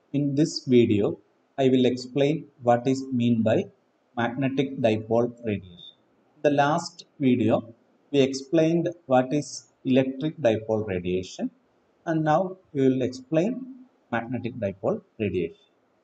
In this video, I will explain what is mean by magnetic dipole radiation. The last video, we explained what is electric dipole radiation and now we will explain magnetic dipole radiation.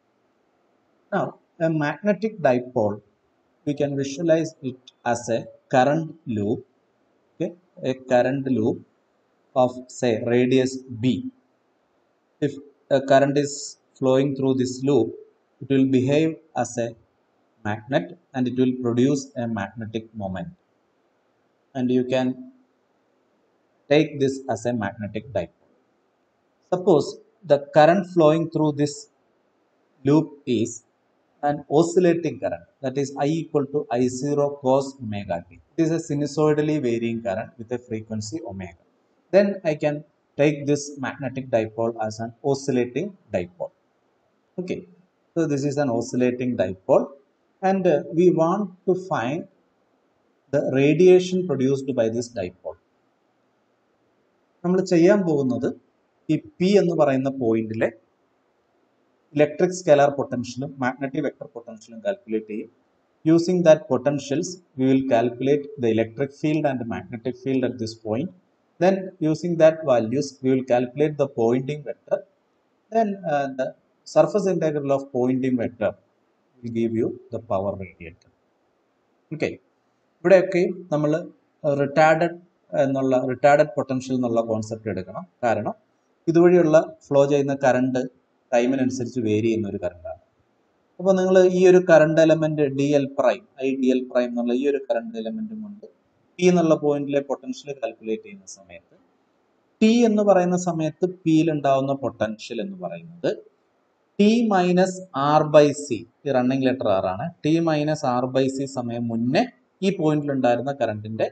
Now, a magnetic dipole, we can visualize it as a current loop, okay, a current loop of say radius b. If a current is flowing through this loop, it will behave as a magnet and it will produce a magnetic moment. And you can take this as a magnetic dipole. Suppose the current flowing through this loop is an oscillating current that is I equal to I0 cos omega t. It is a sinusoidally varying current with a frequency omega. Then I can take this magnetic dipole as an oscillating dipole. Okay, so this is an oscillating dipole and uh, we want to find the radiation produced by this dipole. നമ്മൾ ചെയ്യാൻ പോകുന്നത് ഈ P എന്ന് പറയുന്ന പോയിന്റിലെ electric scalar പൊട്ടൻഷ്യലും magnetic vector പൊട്ടൻഷ്യലും calculate ചെയ്യും using that potentials we will calculate the electric field and magnetic field at this point then using that values we will calculate the pointing vector then uh, the surface integral of pointing vector will give you the power radiator okay ഇവിടെയൊക്കെ നമ്മൾ retarded എന്നുള്ള retarded potential എന്നുള്ള concept എടുക്കണം കാരണം ഇതുവഴിയുള്ള flow ചെയ്യുന്ന current ടൈമിനനുസരിച്ച് vary ചെയ്യുന്ന ഒരു കറണ്ടാണ് അപ്പോൾ നിങ്ങൾ ഈ ഒരു current element D L prime I D L prime എന്നുള്ള ഈ ഒരു കറണ്ട് എലമെന്റും കൊണ്ട് പി എന്നുള്ള പോയിന്റിലെ പൊട്ടൻഷ്യൽ കാൽക്കുലേറ്റ് ചെയ്യുന്ന സമയത്ത് ടി എന്ന് പറയുന്ന സമയത്ത് പിയിൽ ഉണ്ടാവുന്ന പൊട്ടൻഷ്യൽ എന്ന് പറയുന്നത് T minus R by C ഈ റണ്ണിങ് ലെറ്റർ ആർ ആണ് T minus R by C സമയം മുന്നേ ഈ പോയിന്റിൽ ഉണ്ടായിരുന്ന കറണ്ടിന്റെ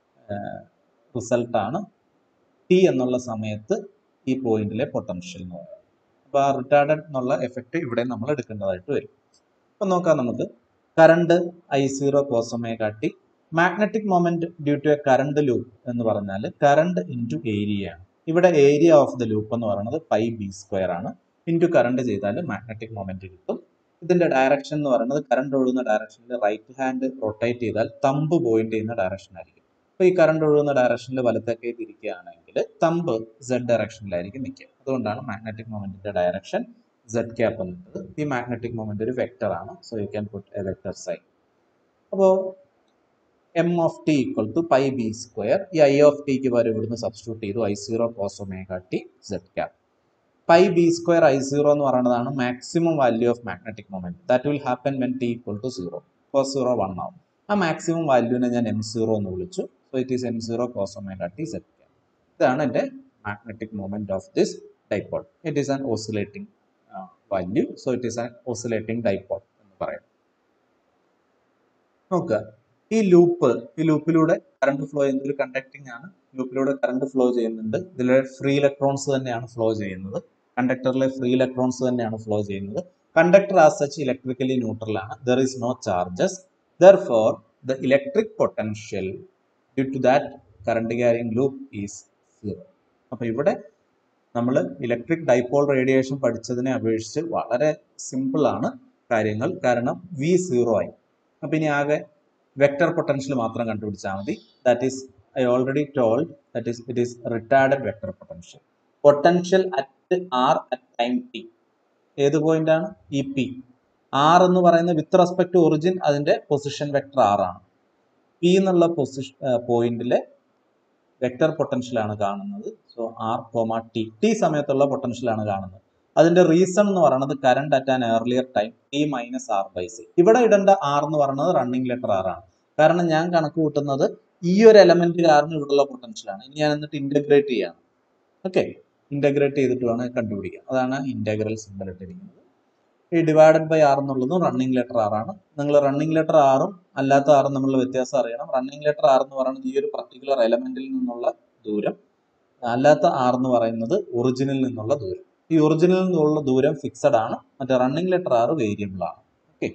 റിസൾട്ടാണ് ടി എന്നുള്ള സമയത്ത് ഈ പോയിന്റിലെ പൊട്ടൻഷ്യൽ എന്ന് പറയുന്നത് അപ്പോൾ ആ റിട്ടാർഡഡ് എന്നുള്ള എഫക്റ്റ് ഇവിടെ നമ്മൾ എടുക്കേണ്ടതായിട്ട് വരും അപ്പം നോക്കാം നമുക്ക് current I zero cos omega T magnetic moment due to a current loop എന്ന് പറഞ്ഞാൽ കറണ്ട് ഇൻറ്റു ഏരിയ ആണ് ഇവിടെ ഏരിയ ഓഫ് ദ ലൂപ്പ് എന്ന് പറയുന്നത് പൈ ബി സ്ക്വയർ ആണ് ഇൻറ്റു കറണ്ട് ചെയ്താൽ മാഗ്നറ്റിക് മൊമെന്റ് കിട്ടും ഇതിന്റെ ഡയറക്ഷൻ എന്ന് പറയുന്നത് കറണ്ട് ഒഴുകുന്ന ഡയറക്ഷനിൽ റൈറ്റ് ഹാൻഡ് റൊട്ടേറ്റ് ചെയ്താൽ തമ്പ് പോയിന്റ് ചെയ്യുന്ന ഡയറക്ഷൻ ആയിരിക്കും അപ്പോൾ ഈ കറണ്ട് ഒഴുകുന്ന ഡയറക്ഷനിൽ വലത്തേക്ക് തിരിക്കുകയാണെങ്കിൽ തമ്പ് സെഡ് ഡയറക്ഷനിലായിരിക്കും നിൽക്കുക അതുകൊണ്ടാണ് മാഗ്നറ്റിക് മൊമെന്റിന്റെ ഡയറക്ഷൻ സെഡ് ക്യാപ്പ് എന്നുള്ളത് ഈ മാഗ്നറ്റിക് മൊമെന്റ് ഒരു വെക്ടർ ആണ് so you can put a vector sign അപ്പോൾ M of T equal to pi B square ഈ ഐ ഓഫ് ടിക്ക് പകരം ഇവിടുന്ന് സബ്സ്റ്റിറ്റ്യൂട്ട് ചെയ്തു I zero cos omega T Z cap pi B square I zero എന്ന് പറയുന്നതാണ് maximum value of magnetic moment that will happen when T equal to zero cos zero one ആവും ആ maximum വാല്യൂവിനെ ഞാൻ M zero എന്ന് വിളിച്ചു so it is M zero cos omega T Z cap ഇതാണ് എൻ്റെ magnetic moment of this dipole it is an oscillating value so it is an oscillating dipole എന്ന് പറയാം നോക്കുക ഈ ലൂപ്പ് ഈ ലൂപ്പിലൂടെ കറണ്ട് ഫ്ലോ ചെയ്യുന്നത് ഒരു കണ്ടക്ടിങ് ആണ് ലൂപ്പിലൂടെ കറണ്ട് ഫ്ലോ ചെയ്യുന്നുണ്ട് ഇതിലെ ഫ്രീ ഇലക്ട്രോൺസ് തന്നെയാണ് ഫ്ലോ ചെയ്യുന്നത് കണ്ടക്ടറിലെ ഫ്രീ ഇലക്ട്രോൺസ് തന്നെയാണ് ഫ്ലോ ചെയ്യുന്നത് conductor as such electrically neutral ആണ് there is no charges therefore the electric potential due to that current carrying loop is zero അപ്പൊ ഇവിടെ നമ്മൾ ഇലക്ട്രിക് ഡൈപോൾ റേഡിയേഷൻ പഠിച്ചതിനെ അപേക്ഷിച്ച് വളരെ സിമ്പിൾ ആണ് കാര്യങ്ങൾ കാരണം വി സീറോ ആയി അപ്പൊ ഇനി ആകെ വെക്ടർ പൊട്ടൻഷ്യൽ മാത്രം കണ്ടുപിടിച്ചാൽ മതി that is I already told that is it is retarded vector potential potential at R at time T ഏത് പോയിന്റ് ആണ് ഇ പി ആർ എന്ന് പറയുന്ന വിത്ത് റെസ്പെക്ട് ഒറിജിൻ അതിന്റെ പൊസിഷൻ വെക്ടർ ആർ ആണ് പി എന്നുള്ള പൊസിഷൻ പോയിന്റിലെ വെക്ടർ പൊട്ടൻഷ്യൽ ആണ് കാണുന്നത് so R comma T T സമയത്തുള്ള പൊട്ടൻഷ്യൽ ആണ് കാണുന്നത് അതിന്റെ റീസൺ എന്ന് പറയുന്നത് current at an earlier time T minus R by C ഇവിടെ ഇടേണ്ട ആർ എന്ന് പറയുന്നത് റണ്ണിങ് ലെറ്റർ ആർ ആണ് കാരണം ഞാൻ കണക്ക് കൂട്ടുന്നത് ഈ ഒരു എലമെന്റ് കാരണം ഇവിടെയുള്ള പൊട്ടൻഷ്യൽ ആണ് ഇനി ഞാൻ എന്നിട്ട് ഇന്റഗ്രേറ്റ് ചെയ്യാണ് ഓക്കെ ഇന്റഗ്രേറ്റ് ചെയ്തിട്ട് വേണം കണ്ടുപിടിക്കാൻ അതാണ് ഇന്റഗ്രൽ സിമ്പിൾ ഇട്ടിരിക്കുന്നത് ഈ ഡിവൈഡഡ് ബൈ ആർ എന്നുള്ളതും റണ്ണിങ് ലെറ്റർ ആർ ആണ് നിങ്ങൾ റണ്ണിങ് ലെറ്റർ ആറും അല്ലാത്ത ആറും തമ്മിലുള്ള വ്യത്യാസം അറിയണം റണ്ണിങ് ലെറ്റർ ആർ എന്ന് പറയുന്നത് ഈ ഒരു പർട്ടിക്കുലർ എലമെന്റിൽ നിന്നുള്ള ദൂരം അല്ലാത്ത ആർ എന്ന് പറയുന്നത് ഒറിജിനിൽ നിന്നുള്ള ദൂരം ഈ ഒറിജിനിൽ നിന്നുള്ള ദൂരം ഫിക്സഡ് ആണ് മറ്റേ റണ്ണിങ് ലെറ്റർ ആറ് വേരിയബിൾ ആണ് ഓക്കെ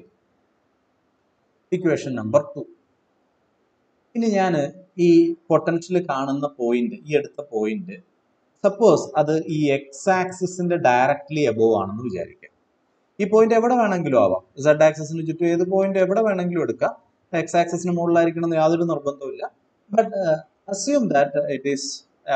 ഇക്വേഷൻ നമ്പർ ടു ഇനി ഞാൻ ഈ പൊട്ടൻഷ്യൽ കാണുന്ന പോയിന്റ് ഈ അടുത്ത പോയിന്റ് സപ്പോസ് അത് ഈ എക്സ് ആക്സിസിന്റെ ഡയറക്ട്ലി എബോവ് ആണെന്ന് വിചാരിക്കാം ഈ പോയിന്റ് എവിടെ വേണമെങ്കിലും ആവാം സെഡ് ആക്സിസിന് ചുറ്റും ഏത് പോയിന്റ് എവിടെ വേണമെങ്കിലും എടുക്കാം എക്സ് ആക്സിസിന് മുകളിലായിരിക്കണം എന്ന് യാതൊരു നിർബന്ധവുമില്ല but assume that it is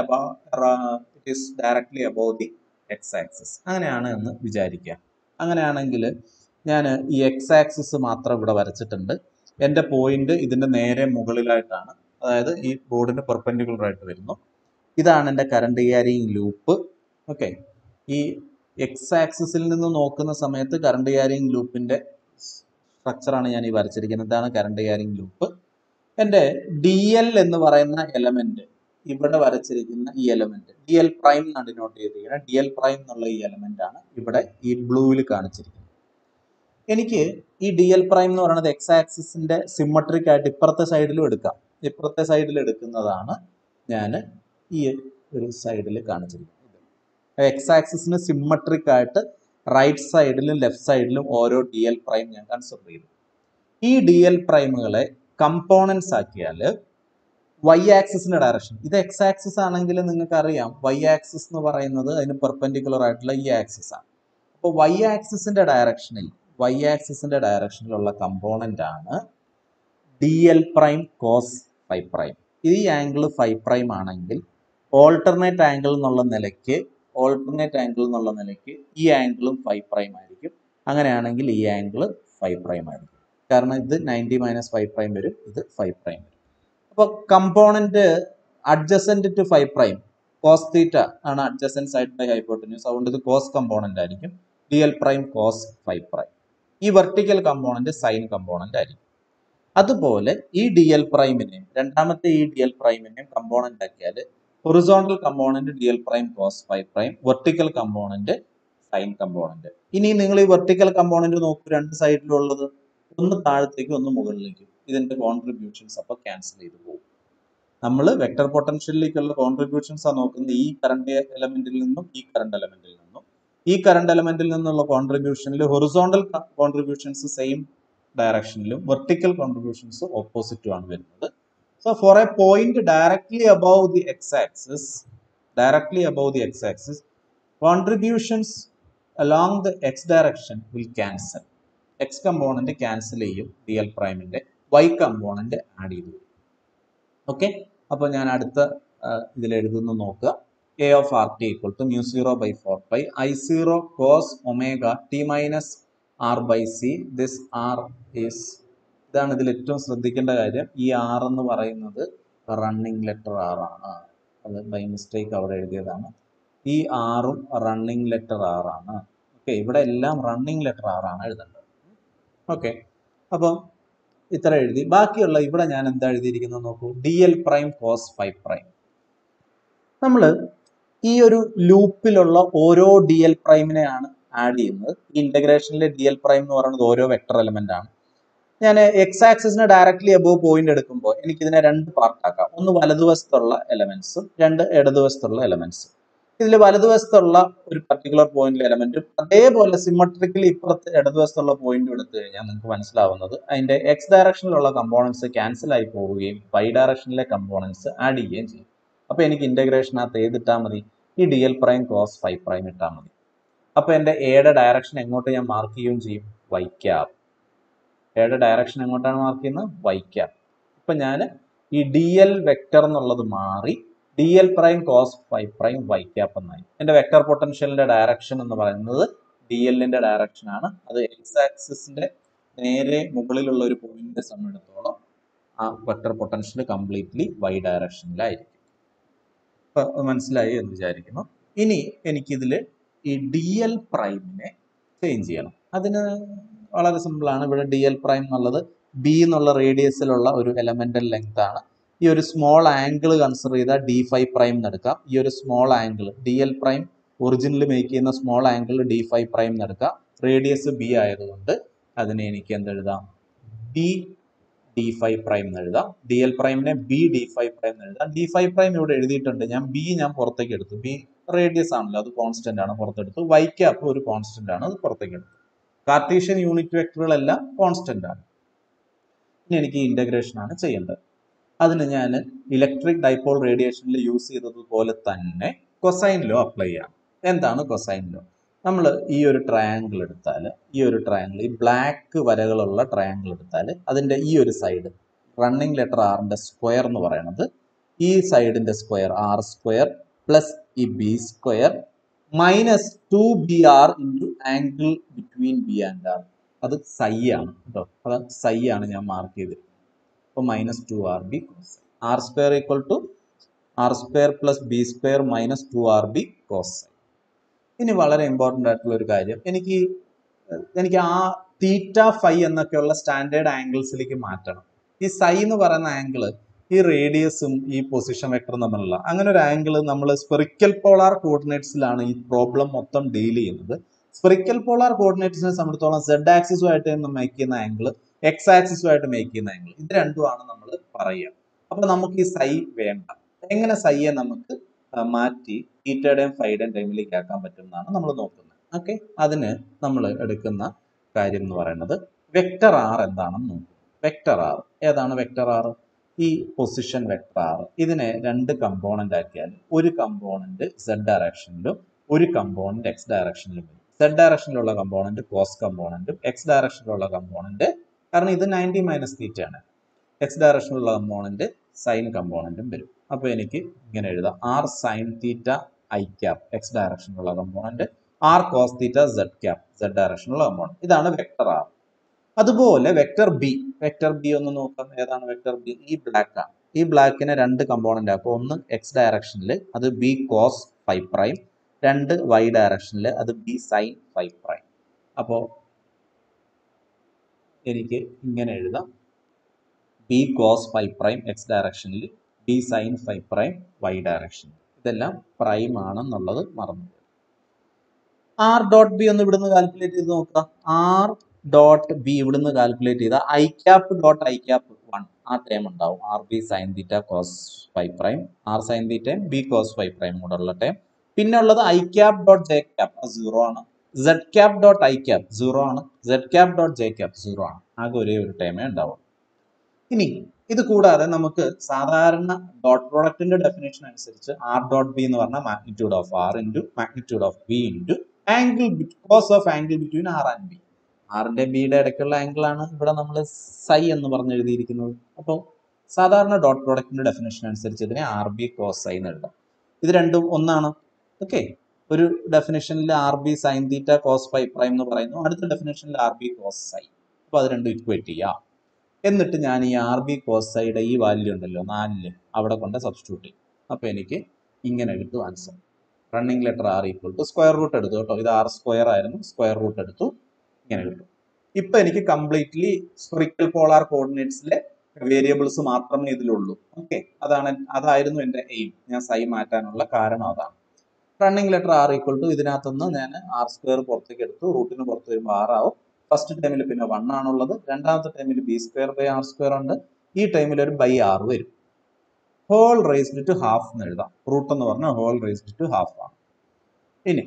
it is directly above the X axis അങ്ങനെയാണ് എന്ന് വിചാരിക്കുക അങ്ങനെയാണെങ്കിൽ ഞാൻ ഈ എക്സ് ആക്സിസ് മാത്രം ഇവിടെ വരച്ചിട്ടുണ്ട് എൻ്റെ പോയിന്റ് ഇതിൻ്റെ നേരെ മുകളിലായിട്ടാണ് അതായത് ഈ ബോർഡിന് പെർപെൻഡിക്കുലർ ആയിട്ട് വരുന്നു ഇതാണ് എൻ്റെ കറണ്ട് ക്യാരിയിങ് ലൂപ്പ് ഓക്കെ ഈ എക്സ് ആക്സിസിൽ നിന്ന് നോക്കുന്ന സമയത്ത് കറണ്ട് ക്യാരിയിങ് ലൂപ്പിൻ്റെ സ്ട്രക്ചറാണ് ഞാൻ ഈ വരച്ചിരിക്കുന്നത് ഇതാണ് കറണ്ട് ക്യാരിയിങ് ലൂപ്പ് എൻ്റെ ഡി എൽ എന്ന് പറയുന്ന എലമെന്റ് ഇവിടെ വരച്ചിരിക്കുന്ന ഈ എലമെന്റ് ഡി എൽ പ്രൈം എന്നാണ് ഡിനോട്ട് ചെയ്തിരിക്കുന്നത് ഡി എൽ പ്രൈം എന്നുള്ള ഈ എലമെന്റ് ആണ് ഇവിടെ ഈ ബ്ലൂവിൽ കാണിച്ചിരിക്കുന്നത് എനിക്ക് ഈ ഡി എൽ പ്രൈം എന്ന് പറയുന്നത് എക്സ് ആക്സിസിന്റെ സിമ്മട്രിക് ആയിട്ട് ഇപ്പുറത്തെ സൈഡിലും എടുക്കാം ഇപ്പുറത്തെ സൈഡിൽ എടുക്കുന്നതാണ് ഞാൻ ഈ ഒരു സൈഡിൽ കാണിച്ചിരിക്കുന്നത് എക്സ് ആക്സിസിന് സിമ്മട്രിക് ആയിട്ട് റൈറ്റ് സൈഡിലും ലെഫ്റ്റ് സൈഡിലും ഓരോ ഡി എൽ പ്രൈം ഞാൻ കൺസിഡർ ചെയ്തു ഈ ഡി എൽ പ്രൈമുകളെ കമ്പോണൻസ് ആക്കിയാൽ വൈ ആക്സിസിന്റെ ഡയറക്ഷൻ ഇത് എക്സ് ആക്സിസ് ആണെങ്കിൽ നിങ്ങൾക്ക് അറിയാം വൈ ആക്സിസ് എന്ന് പറയുന്നത് അതിന് പെർപെൻഡിക്കുലർ ആയിട്ടുള്ള ഈ ആക്സിസ് ആണ് അപ്പോൾ വൈ ആക്സിസിന്റെ ഡയറക്ഷനിൽ വൈ ആക്സിസിന്റെ ഡയറക്ഷനിലുള്ള കമ്പോണന്റ് ആണ് D L prime cos phi prime ഈ ആംഗിൾ ഫൈവ് പ്രൈം ആണെങ്കിൽ ഓൾട്ടർനേറ്റ് ആംഗിൾ എന്നുള്ള നിലയ്ക്ക് ഓൾട്ടർനേറ്റ് ആംഗിൾ എന്നുള്ള നിലയ്ക്ക് ഈ ആംഗിളും ഫൈവ് പ്രൈം ആയിരിക്കും അങ്ങനെയാണെങ്കിൽ ഈ ആംഗിൾ ഫൈവ് പ്രൈം ആയിരിക്കും കാരണം ഇത് നയൻറ്റി മൈനസ് ഫൈവ് പ്രൈം വരും ഇത് ഫൈവ് പ്രൈം വരും അപ്പോൾ component adjacent to phi prime cos theta ആണ് അഡ്ജസൻറ്റ് സൈഡ് ബൈ ഹൈപ്പോട്ടന്യൂസ് അതുകൊണ്ട് ഇത് കോസ് കമ്പോണന്റ് ആയിരിക്കും D L prime cos phi prime ഈ വെർട്ടിക്കൽ കമ്പോണന്റ് സൈൻ കമ്പോണന്റ് ആയിരിക്കും അതുപോലെ ഈ ഡി എൽ പ്രൈമിനെയും രണ്ടാമത്തെ ഈ ഡി എൽ പ്രൈമിനെയും കമ്പോണന്റ് ആക്കിയാൽ horizontal component D L prime cos phi prime vertical component sine component ഇനി നിങ്ങൾ ഈ വെർട്ടിക്കൽ കമ്പോണന്റ് നോക്കൂ രണ്ട് സൈഡിലുള്ളത് ഒന്ന് താഴത്തേക്കും ഒന്ന് മുകളിലേക്കും ഇതിന്റെ കോൺട്രിബ്യൂഷൻസ് അപ്പോൾ ക്യാൻസൽ ചെയ്ത് പോകും നമ്മൾ വെക്ടർ പൊട്ടൻഷ്യലിലേക്കുള്ള കോൺട്രിബ്യൂഷൻസ് ആണ് നോക്കുന്നത് ഈ കറണ്ട് എലമെന്റിൽ നിന്നും ഈ കറണ്ട് എലമെന്റിൽ നിന്നും ഈ കറണ്ട് എലമെന്റിൽ നിന്നുള്ള കോൺട്രിബ്യൂഷനിൽ ഹൊറിസോണ്ടൽ കോൺട്രിബ്യൂഷൻസ് സെയിം ഡയറക്ഷനിലും വെർട്ടിക്കൽ കോൺട്രിബ്യൂഷൻസ് ഓപ്പോസിറ്റും ആണ് വരുന്നത് so for a point directly above the X axis directly above the X axis contributions along the X direction will cancel X component cancel ചെയ്യും ഡി എൽ പ്രൈമിന്റെ Y component add ചെയ്തു okay അപ്പോൾ ഞാൻ അടുത്ത ഇതിൽ എഴുതുന്ന നോക്കുക A of R T equal to mu zero by four by I zero cos omega T minus R by C this R is ഇതാണ് ഇതിൽ ഏറ്റവും ശ്രദ്ധിക്കേണ്ട കാര്യം ഈ ആർ എന്ന് പറയുന്നത് റണ്ണിങ് ലെറ്റർ ആർ ആണ് അത് ബൈ മിസ്റ്റേക്ക് അവിടെ എഴുതിയതാണ് ഈ ആറും റണ്ണിങ് ലെറ്റർ ആർ ആണ് ഓക്കെ ഇവിടെ എല്ലാം റണ്ണിങ് ലെറ്റർ ആർ ആണ് എഴുതേണ്ടത് ഓക്കെ അപ്പം ഇത്ര എഴുതി ബാക്കിയുള്ള ഇവിടെ ഞാൻ എന്താ എഴുതിയിരിക്കുന്നത് നോക്കൂ D L prime cos phi prime നമ്മൾ ഈ ഒരു ലൂപ്പിലുള്ള ഓരോ ഡി എൽ പ്രൈമിനെയാണ് ആഡ് ചെയ്യുന്നത് ഈ ഇന്റഗ്രേഷനിലെ ഡി എൽ പ്രൈം എന്ന് പറയുന്നത് ഓരോ വെക്ടർ എലമെന്റ് ആണ് ഞാൻ എക്സ് ആക്സിസിന് ഡയറക്ട്ലി അബോവ് പോയിന്റ് എടുക്കുമ്പോൾ എനിക്ക് ഇതിനെ രണ്ട് പാർട്ടാക്കാം ഒന്ന് വലതുവശത്തുള്ള എലമെന്റ്സും രണ്ട് ഇടതുവശത്തുള്ള എലമെന്റ്സും ഇതിൽ വലതുവശത്തുള്ള ഒരു പർട്ടിക്കുലർ പോയിന്റിലെ എലമെന്റും അതേപോലെ സിമ്മട്രിക്കലി ഇപ്പുറത്ത് ഇടതുവശത്തുള്ള പോയിന്റ് എടുത്തു കഴിഞ്ഞാൽ നിങ്ങൾക്ക് മനസ്സിലാവുന്നത് അതിന്റെ എക്സ് ഡയറക്ഷനിലുള്ള കമ്പോണൻസ് ക്യാൻസൽ ആയി പോവുകയും വൈ ഡയറക്ഷനിലെ കമ്പോണൻസ് ആഡ് ചെയ്യുകയും ചെയ്യും അപ്പൊ എനിക്ക് ഇന്റഗ്രേഷനകത്ത് ഏതിട്ടാൽ മതി ഈ D L prime cos phi prime ഇട്ടാൽ മതി അപ്പൊ എന്റെ എയുടെ ഡയറക്ഷൻ എങ്ങോട്ട് ഞാൻ മാർക്ക് ചെയ്യുകയും ചെയ്യും വൈ ക്യാപ് എയുടെ ഡയറക്ഷൻ എങ്ങോട്ടാണ് മാർക്ക് ചെയ്യുന്നത് വൈ ക്യാപ് ഇപ്പൊ ഞാൻ ഈ ഡി എൽ വെക്ടർ എന്നുള്ളത് മാറി D L prime cos phi prime Y cap എന്നായി എന്റെ വെക്ടർ പൊട്ടൻഷ്യലിന്റെ ഡയറക്ഷൻ എന്ന് പറയുന്നത് ഡി എല്ലിന്റെ ഡയറക്ഷൻ ആണ് അത് എക്സ് ആക്സിസിന്റെ നേരെ മുകളിലുള്ള ഒരു പോയിന്റിനെ സംബന്ധിച്ചിടത്തോളം ആ വെക്ടർ പൊട്ടൻഷ്യൽ കംപ്ലീറ്റ്ലി വൈ ഡയറക്ഷനിലായിരിക്കും ഇപ്പൊ മനസ്സിലായി എന്ന് വിചാരിക്കുന്നു ഇനി എനിക്കിതിൽ ഈ ഡി എൽ പ്രൈമിനെ ചേഞ്ച് ചെയ്യണം അതിന് വളരെ സിമ്പിൾ ആണ് ഇവിടെ ഡി എൽ പ്രൈം എന്നുള്ളത് ബി എന്നുള്ള റേഡിയസിലുള്ള ഒരു എലമെന്റൽ ലെങ്ത് ആണ് ഈ ഒരു സ്മോൾ ആംഗിൾ കൺസിഡർ ചെയ്താൽ ഡി ഫൈവ് പ്രൈം എന്നെടുക്കാം ഈ ഒരു small angle D L prime original make ചെയ്യുന്ന small angle D phi prime എന്നെടുക്കാം റേഡിയസ് ബി ആയതുകൊണ്ട് അതിനെ എനിക്ക് എന്തെഴുതാം ബി ഡി ഫൈവ് പ്രൈം എന്ന് എഴുതാം ഡി എൽ പ്രൈമിനെ ബി ഡി ഫൈവ് പ്രൈം എന്ന് എഴുതാം ഡി ഫൈവ് പ്രൈം ഇവിടെ എഴുതിയിട്ടുണ്ട് ഞാൻ ബി ഞാൻ പുറത്തേക്ക് എടുത്തു ബി റേഡിയസ് ആണല്ലോ അത് കോൺസ്റ്റന്റ് ആണ് പുറത്തെടുത്തു വൈ ക്യാപ്പ് ഒരു കോൺസ്റ്റന്റ് ആണ് അത് പുറത്തേക്ക് എടുത്തു കാർട്ടീഷ്യൻ യൂണിറ്റ് വെക്ടറുകളെല്ലാം കോൺസ്റ്റന്റ് ആണ് ഇനി എനിക്ക് ഇന്റഗ്രേഷൻ ആണ് ചെയ്യേണ്ടത് അതിന് ഞാൻ ഇലക്ട്രിക് ഡൈപോൾ റേഡിയേഷനിൽ യൂസ് ചെയ്തതുപോലെ തന്നെ കൊസൈൻ ലോ അപ്ലൈ ചെയ്യാം എന്താണ് കൊസൈൻ ലോ നമ്മൾ ഈ ഒരു ട്രയാങ്കിൾ എടുത്താൽ ഈ ഒരു ട്രയാങ്കിൾ ഈ ബ്ലാക്ക് വരകളുള്ള ട്രയാങ്കിൾ എടുത്താൽ അതിൻ്റെ ഈ ഒരു സൈഡ് റണ്ണിങ് ലെറ്റർ ആറിൻ്റെ സ്ക്വയർ എന്ന് പറയുന്നത് ഈ സൈഡിൻ്റെ സ്ക്വയർ ആർ സ്ക്വയർ പ്ലസ് ഈ B square minus two B R into angle between B and R അത് സൈ ആണ് കേട്ടോ അത് സൈ ആണ് ഞാൻ മാർക്ക് ചെയ്തിരിക്കുന്നത് അപ്പോൾ minus two R B cos R square equal to R square plus B square minus two R B cos ഇനി വളരെ ഇമ്പോർട്ടൻ്റ് ആയിട്ടുള്ള ഒരു കാര്യം എനിക്ക് എനിക്ക് ആ തീറ്റ ഫൈ എന്നൊക്കെയുള്ള സ്റ്റാൻഡേർഡ് ആംഗിൾസിലേക്ക് മാറ്റണം ഈ സൈ എന്ന് പറയുന്ന ആംഗിൾ ഈ റേഡിയസും ഈ പൊസിഷൻ വെക്ടറും തമ്മിലുള്ള അങ്ങനെ ഒരു ആംഗിൾ നമ്മൾ സ്പെറിക്കൽ പോളാർ കോർഡിനേറ്റ്സിലാണ് ഈ പ്രോബ്ലം മൊത്തം ഡീൽ ചെയ്യുന്നത് സ്പെറിക്കൽ പോളാർ കോർഡിനേറ്റ്സിനെ സംബന്ധിച്ചോളം സെഡ് ആക്സിസുമായിട്ട് മേക്ക് ചെയ്യുന്ന ആംഗിൾ എക്സ് ആക്സിസുമായിട്ട് മേക്ക് ചെയ്യുന്ന ആംഗിൾ ഇത് രണ്ടുമാണ് നമ്മൾ പറയുക അപ്പൊ നമുക്ക് ഈ സൈ വേണ്ട എങ്ങനെ സൈയെ നമുക്ക് മാറ്റി തീറ്റയുടെയും ഫൈയുടെയും ടൈമിലേക്ക് ആക്കാൻ പറ്റും എന്നാണ് നമ്മൾ നോക്കുന്നത് ഓക്കെ അതിന് നമ്മൾ എടുക്കുന്ന കാര്യം എന്ന് പറയുന്നത് വെക്ടർ ആർ എന്താണെന്ന് നോക്കും വെക്ടർ ആർ ഏതാണ് വെക്ടർ ആർ ഈ പൊസിഷൻ വെക്ടർ ആർ ഇതിനെ രണ്ട് കമ്പോണന്റ് ആക്കിയാൽ ഒരു കമ്പോണന്റ് സെഡ് ഡയറക്ഷനിലും ഒരു കമ്പോണന്റ് എക്സ് ഡയറക്ഷനിലും വരും സെഡ് ഡയറക്ഷനിലുള്ള കമ്പോണന്റ് കോസ് കമ്പോണന്റും എക്സ് ഡയറക്ഷനിലുള്ള കമ്പോണന്റ് കാരണം ഇത് നയൻറ്റി മൈനസ് തീറ്റ ആണ് എക്സ് ഡയറക്ഷനിലുള്ള കമ്പോണന്റ് സൈൻ കമ്പോണന്റും വരും അപ്പോൾ എനിക്ക് ഇങ്ങനെ എഴുതാം R sine theta I cap X ഡയറക്ഷനിലുള്ള component R cos theta Z cap Z ഡയറക്ഷനിലുള്ള കമ്പോണന്റ് ഇതാണ് വെക്ടർ ആർ അതുപോലെ വെക്ടർ ബി വെക്ടർ ബി ഒന്ന് നോക്കാം ഏതാണ് വെക്ടർ ബി ഈ ബ്ലാക്ക് ആണ് ഈ ബ്ലാക്കിനെ രണ്ട് കമ്പോണന്റ് ആക്കും ഒന്ന് എക്സ് ഡയറക്ഷനിൽ അത് ബി കോസ് ഫൈവ് പ്രൈം രണ്ട് വൈ ഡയറക്ഷനിൽ അത് ബി സൈൻ ഫൈവ് പ്രൈം അപ്പോൾ എനിക്ക് ഇങ്ങനെ എഴുതാം B cos phi prime X ഡയറക്ഷനിൽ B sine phi prime Y ഡയറക്ഷനിൽ ഇതെല്ലാം പ്രൈം ആണെന്നുള്ളത് മറന്നു ആർ ഡോട്ട് ബി ഒന്ന് ഇവിടുന്ന് കാൽക്കുലേറ്റ് ചെയ്ത് നോക്കുക ആർ ഡോട്ട് ബി ഇവിടുന്ന് കാൽക്കുലേറ്റ് ചെയ്താൽ I cap dot I cap one ആ ടൈം ഉണ്ടാവും R B sine theta cos phi prime R sine തീറ്റയും ബി കോസ് ഫൈവ് പ്രൈം കൂടെ ഉള്ള ടൈം പിന്നെ ഉള്ളത് I cap dot J cap zero ആണ് Z cap dot I cap zero ആണ് Z cap dot J cap zero ആണ് ആകെ ഒരേ ഒരു ടൈമേ ഉണ്ടാവും ഇനി ഇത് കൂടാതെ നമുക്ക് സാധാരണ ഡോട്ട് പ്രോഡക്റ്റിന്റെ ഡെഫിനേഷൻ അനുസരിച്ച് ആർ ഡോട്ട് ബി എന്ന് പറഞ്ഞാൽ magnitude of R into magnitude of B into angle cos of angle between R and B ആറിന്റെ ബിയുടെ ഇടയ്ക്കുള്ള ആംഗിൾ ആണ് ഇവിടെ നമ്മൾ സൈ എന്ന് പറഞ്ഞ് എഴുതിയിരിക്കുന്നത് അപ്പോൾ സാധാരണ ഡോട്ട് പ്രോഡക്റ്റിന്റെ ഡെഫിനേഷൻ അനുസരിച്ച് ഇതിനെ ആർ ബി കോസ് സൈ എന്ന് എഴുതാം ഇത് രണ്ടും ഒന്നാണ് ഓക്കെ ഒരു ഡെഫിനേഷനിൽ R B sine theta cos phi prime എന്ന് പറയുന്നു അടുത്ത ഡെഫിനേഷനിൽ ആർ ബി കോസ് സൈ അപ്പോൾ അത് രണ്ടും ഇക്വേറ്റ് ചെയ്യാം എന്നിട്ട് ഞാൻ ഈ ആർ ബി കോസ് സൈയുടെ ഈ വാല്യൂ ഉണ്ടല്ലോ നാലില് അവിടെ കൊണ്ട് സബ്സ്റ്റിറ്റ്യൂട്ട് ചെയ്യും അപ്പോൾ എനിക്ക് ഇങ്ങനെ കിട്ടും answer running letter R equal to square root എടുത്തു കേട്ടോ ഇത് ആർ സ്ക്വയർ ആയിരുന്നു സ്ക്വയർ റൂട്ട് എടുത്തു ഇങ്ങനെ കിട്ടും ഇപ്പൊ എനിക്ക് കംപ്ലീറ്റ്ലി സ്പെറിക്കൽ പോളാർ കോർഡിനേറ്റ്സിലെ വേരിയബിൾസ് മാത്രമേ ഇതിലുള്ളൂ ഓക്കെ അതാണ് അതായിരുന്നു എൻ്റെ എയിം ഞാൻ സൈ മാറ്റാനുള്ള കാരണം അതാണ് running letter R equal to ഇതിനകത്തുനിന്ന് ഞാൻ ആർ സ്ക്വയർ പുറത്തേക്ക് എടുത്തു റൂട്ടിന് പുറത്ത് വരുമ്പോൾ ആറാവും ഫസ്റ്റ് ടൈമിൽ പിന്നെ വൺ ആണുള്ളത് രണ്ടാമത്തെ ടൈമിൽ B square by R square ഉണ്ട് ഈ ടൈമിൽ ഒരു ബൈ ആർ വരും ഹോൾ റേസ്ഡ് ടു ഹാഫ് എന്ന് എഴുതാം റൂട്ട് എന്ന് പറഞ്ഞാൽ ഹോൾ റേസ്ഡ് ടു ഹാഫ് ആണ് ഇനി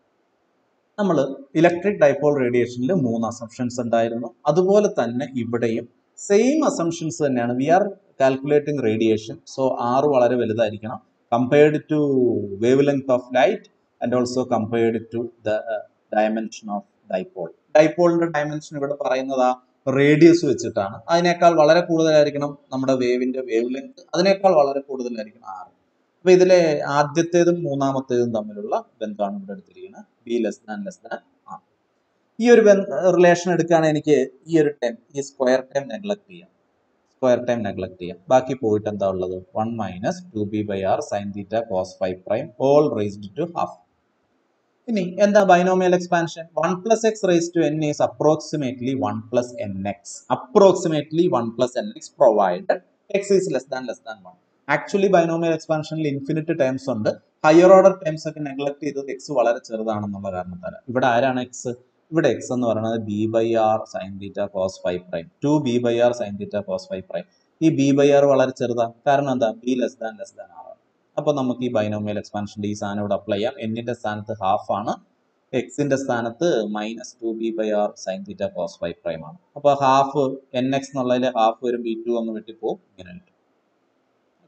നമ്മൾ ഇലക്ട്രിക് ഡൈപോൾ റേഡിയേഷനിൽ മൂന്ന് അസംഷൻസ് ഉണ്ടായിരുന്നു അതുപോലെ തന്നെ ഇവിടെയും സെയിം അസംഷൻസ് തന്നെയാണ് we are calculating radiation so R വളരെ വലുതായിരിക്കണം compared to wave length of light and also compared to the dimension of dipole ഡൈപോളിന്റെ ഡയമെൻഷൻ ഇവിടെ പറയുന്നത് ആ റേഡിയസ് വെച്ചിട്ടാണ് അതിനേക്കാൾ വളരെ കൂടുതലായിരിക്കണം നമ്മുടെ വേവിന്റെ വേവ് ലെങ്ത് അതിനേക്കാൾ വളരെ കൂടുതലായിരിക്കണം ആർ അപ്പൊ ഇതിലെ ആദ്യത്തേതും മൂന്നാമത്തേതും തമ്മിലുള്ള ബന്ധമാണ് ഇവിടെ എടുത്തിരിക്കുന്നത് B less than less than R ഈ ഒരു റിലേഷൻ എടുക്കുകയാണെങ്കിൽ എനിക്ക് ഈ ഒരു ടൈം ഈ സ്ക്വയർ ടൈം നെഗ്ലക്ട് ചെയ്യാം സ്ക്വയർ ടൈം നെഗ്ലക്ട് ചെയ്യാം ബാക്കി പോയിട്ട് എന്താ ഉള്ളത് one minus two B by R sine theta cos phi prime all raised to half ഇനി എന്താ binomial expansion one plus X raise to N is approximately one plus N X approximately one plus N X provided X is less than less than one actually binomial എക്സ്പാൻഷനിൽ infinite terms ഉണ്ട് higher order terms ഒക്കെ neglect ചെയ്തത് X വളരെ ചെറുതാണെന്നുള്ള കാരണത്താൽ ഇവിടെ ആരാണ് X ഇവിടെ എക്സ് എന്ന് പറയുന്നത് B by R sine theta cos phi prime two B by R sine theta cos phi prime ഈ ബി ബൈ ആർ വളരെ ചെറുതാണ് കാരണം എന്താ B less than less than R അപ്പോൾ നമുക്ക് ഈ ബൈനോമിയൽ എക്സ്പാൻഷൻ്റെ ഈ സാധനം ഇവിടെ അപ്ലൈ ചെയ്യാം എന്നിന്റെ സ്ഥാനത്ത് ഹാഫ് ആണ് എക്സിന്റെ സ്ഥാനത്ത് minus two B by R sine theta cos phi prime ആണ് അപ്പോൾ ഹാഫ് എൻ എക്സ് എന്നുള്ളതിൽ ഹാഫ് വരും ബി ടു ഒന്ന് വെട്ടിപ്പോവും ഇങ്ങനെ കിട്ടും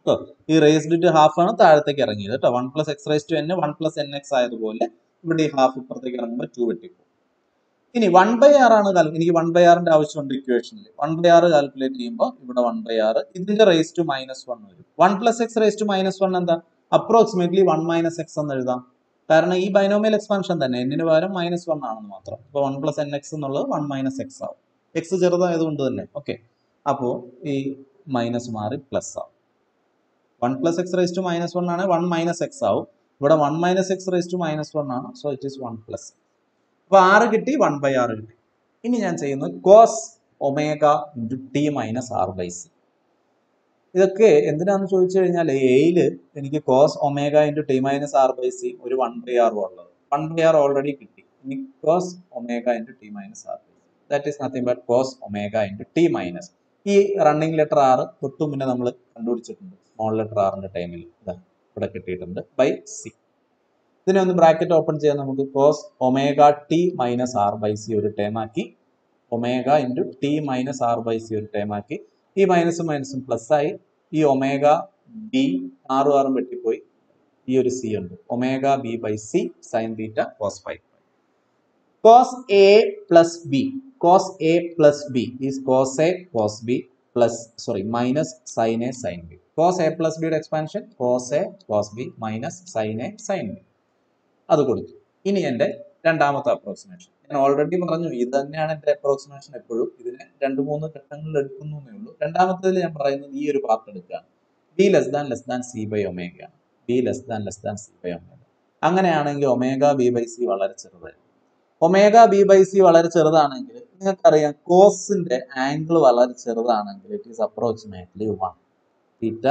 കേട്ടോ ഈ റേസ്ഡ് ടു ഹാഫ് ആണ് താഴത്തേക്ക് ഇറങ്ങിയത് കേട്ടോ one plus X raise to N one plus N X ആയതുപോലെ ഇവിടെ ഈ ഹാഫ് ഇപ്പുറത്തേക്ക് ഇറങ്ങുമ്പോൾ ടു വെട്ടിപ്പോകും ഇനി വൺ ബൈ ആർ ആണ് കാൽ- എനിക്ക് വൺ ബൈ ആറിന്റെ ആവശ്യമുണ്ട് ഇക്വേഷനിൽ വൺ ബൈ ആർ കാൽക്കുലേറ്റ് ചെയ്യുമ്പോൾ ഇവിടെ വൺ ബൈ ആർ ഇതിന്റെ റേസ് ടു മൈനസ് വൺ വരും one plus X raise to minus one എന്താ അപ്രോക്സിമേറ്റ്ലി വൺ മൈനസ് എക്സ് എന്ന് എഴുതാം കാരണം ഈ ബൈനോമിയൽ എക്സ്പാൻഷൻ തന്നെ എന്നിന് പകരം മൈനസ് വൺ ആണെന്ന് മാത്രം ഇപ്പോൾ വൺ പ്ലസ് എൻ എക്സ് എന്നുള്ളത് വൺ മൈനസ് എക്സ് ആവും എക്സ് ചെറുതായതുകൊണ്ട് തന്നെ ഓക്കെ അപ്പോൾ ഈ മൈനസ് മാറി പ്ലസ് ആവും one plus X raise to minus one ആണ് വൺ മൈനസ് എക്സ് ആവും ഇവിടെ one minus X raise to minus one ആണ് so it is one plus അപ്പോൾ ആറ് കിട്ടി വൺ ബൈ ആറ് കിട്ടി ഇനി ഞാൻ ചെയ്യുന്നത് cos omega into T minus R by C ഇതൊക്കെ എന്തിനാന്ന് ചോദിച്ചു കഴിഞ്ഞാൽ എയിൽ എനിക്ക് cos omega into T minus R by C ഒരു വൺ ബൈ ആർ ഉള്ളത് വൺ ബൈ ആർ ഓൾറെഡി കിട്ടി ഇനി cos omega into T minus R by C that is nothing but cos omega into T minus ഈ running letter ആറ് തൊട്ടു മുന്നേ നമ്മൾ കണ്ടുപിടിച്ചിട്ടുണ്ട് small letter ആറിന്റെ ടൈമിൽ ഇതാ ഇവിടെ കിട്ടിയിട്ടുണ്ട് ബൈ സി ഇതിനെ ഒന്ന് ബ്രാക്കറ്റ് ഓപ്പൺ ചെയ്യാൻ നമുക്ക് cos omega T minus R by C ഒരു ടേം ആക്കി omega into T minus R by C ഒരു ടേം ആക്കി ഈ മൈനസും മൈനസും പ്ലസ് ആയി ഈ ഒമേഗ ബി ആറും ആറും വെട്ടിപ്പോയി ഈ ഒരു സി ഉണ്ട് omega B by C sine theta cos phi cos A plus B cos A plus B is cos A cos B plus sorry minus sine A sine B cos A plus ബിയുടെ expansion cos A cos B minus sine A sine B അത് കൊടുത്തു ഇനി എൻ്റെ രണ്ടാമത്തെ approximation ഞാൻ already പറഞ്ഞു ഇത് തന്നെയാണ് എൻ്റെ അപ്രോക്സിമേഷൻ എപ്പോഴും ഇതിനെ രണ്ട് മൂന്ന് ഘട്ടങ്ങളിൽ എടുക്കുന്നു എന്നേ ഉള്ളൂ രണ്ടാമത്തേതിൽ ഞാൻ പറയുന്നത് ഈ ഒരു പാർട്ട് എടുക്കുകയാണ് B less than less than C by ഒമേഗയാണ് B less than less than C by omega അങ്ങനെയാണെങ്കിൽ ഒമേഗ ബി ബൈ സി വളരെ ചെറുതായിരിക്കും ഒമേഗ ബി ബൈ സി വളരെ ചെറുതാണെങ്കിൽ നിങ്ങൾക്കറിയാം കോസിന്റെ ആംഗിൾ വളരെ ചെറുതാണെങ്കിൽ it is approximately one theta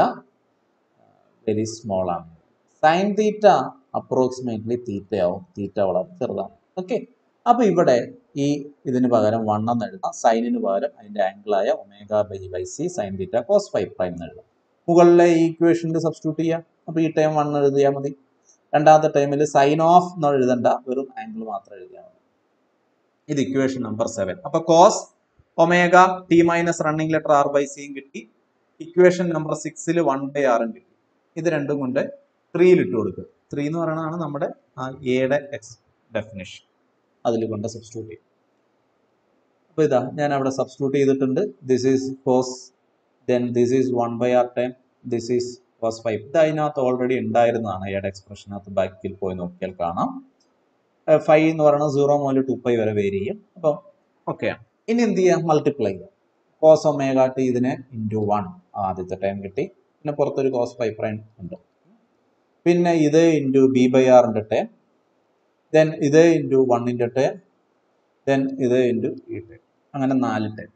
very small ആണ് സൈൻ തീറ്റ അപ്രോക്സിമേറ്റ്ലി തീറ്റയാവും തീറ്റ വളരെ ചെറുതാണ് ഓക്കെ അപ്പൊ ഇവിടെ ഈ ഇതിന് പകരം വൺ എന്ന് എഴുതാം സൈനിന് പകരം അതിന്റെ ആംഗിളായ omega by by C sine theta cos phi prime എന്ന് എഴുതാം മുകളിലെ ഈ ഇക്വേഷനിൽ സബ്സ്റ്റിറ്റ്യൂട്ട് ചെയ്യാം അപ്പൊ ഈ ടൈം വൺ എഴുതിയാൽ മതി രണ്ടാമത്തെ ടൈമിൽ സൈൻ ഓഫ് എന്ന് എഴുതണ്ട വെറും ആംഗിൾ മാത്രം എഴുതിയാൽ മതി ഇത് ഇക്വേഷൻ നമ്പർ സെവൻ അപ്പൊ cos omega T minus running letter R by സിയും കിട്ടി ഇക്വേഷൻ നമ്പർ സിക്സിൽ വൺ ബൈ ആറും കിട്ടി ഇത് രണ്ടും കൊണ്ട് ത്രീയിൽ ഇട്ട് കൊടുക്കുക ത്രീ എന്ന് പറയുന്നതാണ് നമ്മുടെ ആ എയുടെ എക്സ് ഡെഫിനിഷൻ അതിൽ കൊണ്ട് സബ്സ്റ്റിറ്റ്യൂട്ട് ചെയ്യും അപ്പൊ ഇതാ ഞാൻ അവിടെ സബ്സ്റ്റിറ്റ്യൂട്ട് ചെയ്തിട്ടുണ്ട് this is cos then this is one by R term this is cos phi ഇത് അതിനകത്ത് ഓൾറെഡി ഉണ്ടായിരുന്നതാണ് എയുടെ എക്സ്പ്രഷനകത്ത് ബാക്കിൽ പോയി നോക്കിയാൽ കാണാം ഫൈവ് എന്ന് പറയുന്നത് സീറോ മുതൽ ടു പൈ വരെ വേരി ചെയ്യും അപ്പം ഓക്കെയാണ് ഇനി എന്ത് ചെയ്യാം മൾട്ടിപ്ലൈ ചെയ്യാം കോസ് ഒമേഗ ടി ഇതിനെ ഇൻറ്റു വൺ ആദ്യത്തെ ടൈം കിട്ടി പിന്നെ പുറത്തൊരു കോസ് ഫൈവ് പ്രൈം ഉണ്ട് പിന്നെ ഇത് ഇൻറ്റു ബി ബൈ ആറിൻ്റെ ടൈം ദെൻ ഇത് ഇൻറ്റു വണ്ണിൻ്റെ ടൈം ദെൻ ഇത് ഇൻറ്റു ഈ ടൈം അങ്ങനെ നാല് ടൈം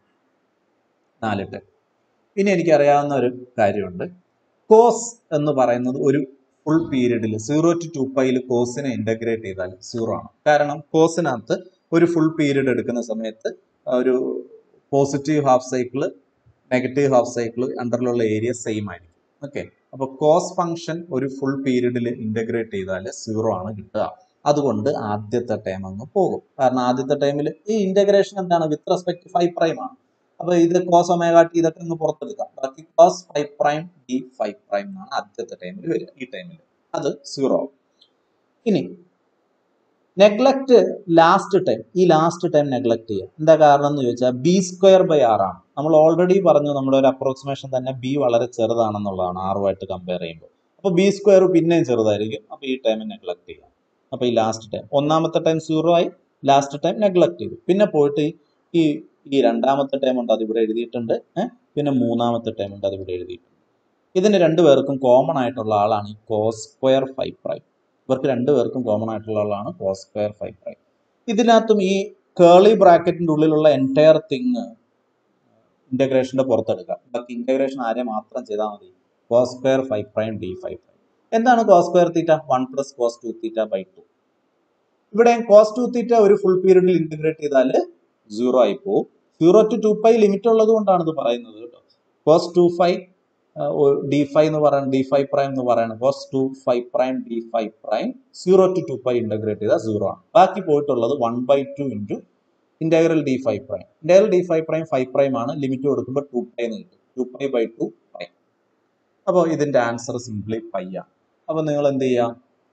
നാല് ടൈം ഇനി എനിക്കറിയാവുന്ന ഒരു കാര്യമുണ്ട് കോസ് എന്ന് പറയുന്നത് ഒരു ഫുൾ പീരീഡിൽ സീറോ ടു ടു പൈയിൽ കോസിനെ ഇൻ്റഗ്രേറ്റ് ചെയ്താൽ സീറോ ആണ് കാരണം കോസിനകത്ത് ഒരു ഫുൾ പീരീഡ് എടുക്കുന്ന സമയത്ത് ഒരു positive half cycle negative half cycle അണ്ടറിലുള്ള ഏരിയ സെയിം ആയിരിക്കും ഓക്കെ അപ്പോൾ കോസ് ഫംഗ്ഷൻ ഒരു ഫുൾ പീരീഡിൽ ഇൻ്റഗ്രേറ്റ് ചെയ്താൽ സീറോ ആണ് കിട്ടുക അതുകൊണ്ട് ആദ്യത്തെ ടൈം അങ്ങ് പോകും കാരണം ആദ്യത്തെ ടൈമിൽ ഈ ഇൻ്റഗ്രേഷൻ എന്താണ് വിത്ത് റെസ്പെക്ട് ഫൈവ് പ്രൈം ആണ് അപ്പൊ ഇത് കോസ് ഒമേഗാട്ടി ഇതൊക്കെ ഒന്ന് പുറത്തെടുക്കാം ബാക്കി cos phi prime D phi prime എന്നാണ് ആദ്യത്തെ ടൈമിൽ വരിക ഈ ടൈമിൽ അത് സീറോ ആവും ഇനി നെഗ്ലക്ട് ലാസ്റ്റ് ടൈം ഈ ലാസ്റ്റ് ടൈം നെഗ്ലക്ട് ചെയ്യുക എന്താ കാരണം എന്ന് ചോദിച്ചാൽ ബി സ്ക്വയർ ബൈ ആർ ആണ് നമ്മൾ ഓൾറെഡി പറഞ്ഞു നമ്മുടെ ഒരു അപ്രോക്സിമേഷൻ തന്നെ ബി വളരെ ചെറുതാണെന്നുള്ളതാണ് ആറുമായിട്ട് കമ്പയർ ചെയ്യുമ്പോൾ അപ്പോൾ ബി സ്ക്വയർ പിന്നെയും ചെറുതായിരിക്കും അപ്പോൾ ഈ ടൈം നെഗ്ലക്ട് ചെയ്യാം അപ്പോൾ ഈ ലാസ്റ്റ് ടൈം ഒന്നാമത്തെ ടൈം സീറോ ആയി ലാസ്റ്റ് ടൈം നെഗ്ലക്ട് ചെയ്തു പിന്നെ പോയിട്ട് ഈ ഈ രണ്ടാമത്തെ ടൈം ഉണ്ട് അത് ഇവിടെ എഴുതിയിട്ടുണ്ട് ഏഹ് പിന്നെ മൂന്നാമത്തെ ടൈം ഉണ്ട് അത് ഇവിടെ എഴുതിയിട്ടുണ്ട് ഇതിന് രണ്ടുപേർക്കും കോമൺ ആയിട്ടുള്ള ആളാണ് ഈ കോസ് സ്ക്വയർ ഫൈവ് പ്രൈം ഇവർക്ക് രണ്ടുപേർക്കും കോമൺ ആയിട്ടുള്ള ആളാണ് കോസ് സ്ക്വയർ ഫൈവ് പ്രൈം ഇതിനകത്തും ഈ കേളി ബ്രാക്കറ്റിന്റെ ഉള്ളിലുള്ള എൻറ്റയർ തിങ് ഇന്റഗ്രേഷന്റെ പുറത്തെടുക്കുക ബാക്കി ഇന്റഗ്രേഷൻ ആരെ മാത്രം ചെയ്താൽ മതി cos square phi prime D phi prime എന്താണ് cos square theta one plus cos two theta by two ഇവിടെ കോസ് ടു തീറ്റ ഒരു ഫുൾ പീരീഡിൽ ഇന്റഗ്രേറ്റ് ചെയ്താൽ സീറോ ആയി പോകും zero to two pi limit ഉള്ളത് കൊണ്ടാണ് ഇത് പറയുന്നത് കേട്ടോ cos two phi D phi എന്ന് പറയുന്നത് ഡി ഫൈവ് പ്രൈം എന്ന് പറയുന്നത് cos two phi prime D phi prime zero to two pi integrate ചെയ്താൽ സീറോ ആണ് ബാക്കി പോയിട്ടുള്ളത് one by two into integral D phi prime integral D phi prime phi prime ആണ് limit കൊടുക്കുമ്പോൾ two pi എന്ന് കിട്ടും two pi by two prime അപ്പോൾ ഇതിന്റെ ആൻസർ സിംപ്ലി പൈ ആണ് അപ്പോൾ നിങ്ങൾ എന്ത് ചെയ്യുക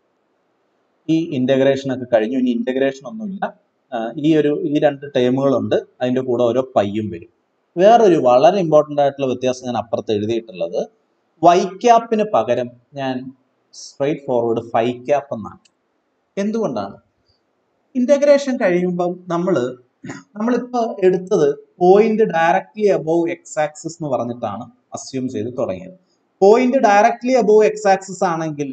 ഈ ഇന്റഗ്രേഷൻ ഒക്കെ കഴിഞ്ഞു ഇനി ഇന്റഗ്രേഷൻ ഒന്നുമില്ല ആ, ഈ ഒരു ഈ രണ്ട് ടേമുകളുണ്ട് അതിന്റെ കൂടെ ഓരോ പയ്യും വരും വേറൊരു വളരെ ഇമ്പോർട്ടന്റ് ആയിട്ടുള്ള വ്യത്യാസം ഞാൻ അപ്പുറത്ത് എഴുതിയിട്ടുള്ളത് വൈ ക്യാപ്പിന് പകരം ഞാൻ സ്ട്രൈറ്റ് ഫോർവേഡ് ഫൈ ക്യാപ്പ് എന്നാണ് എന്തുകൊണ്ടാണ് ഇന്റഗ്രേഷൻ കഴിയുമ്പം നമ്മൾ നമ്മളിപ്പോൾ എടുത്തത് point directly above X axis എന്ന് പറഞ്ഞിട്ടാണ് അസ്യൂം ചെയ്ത് തുടങ്ങിയത് point directly above X axis ആണെങ്കിൽ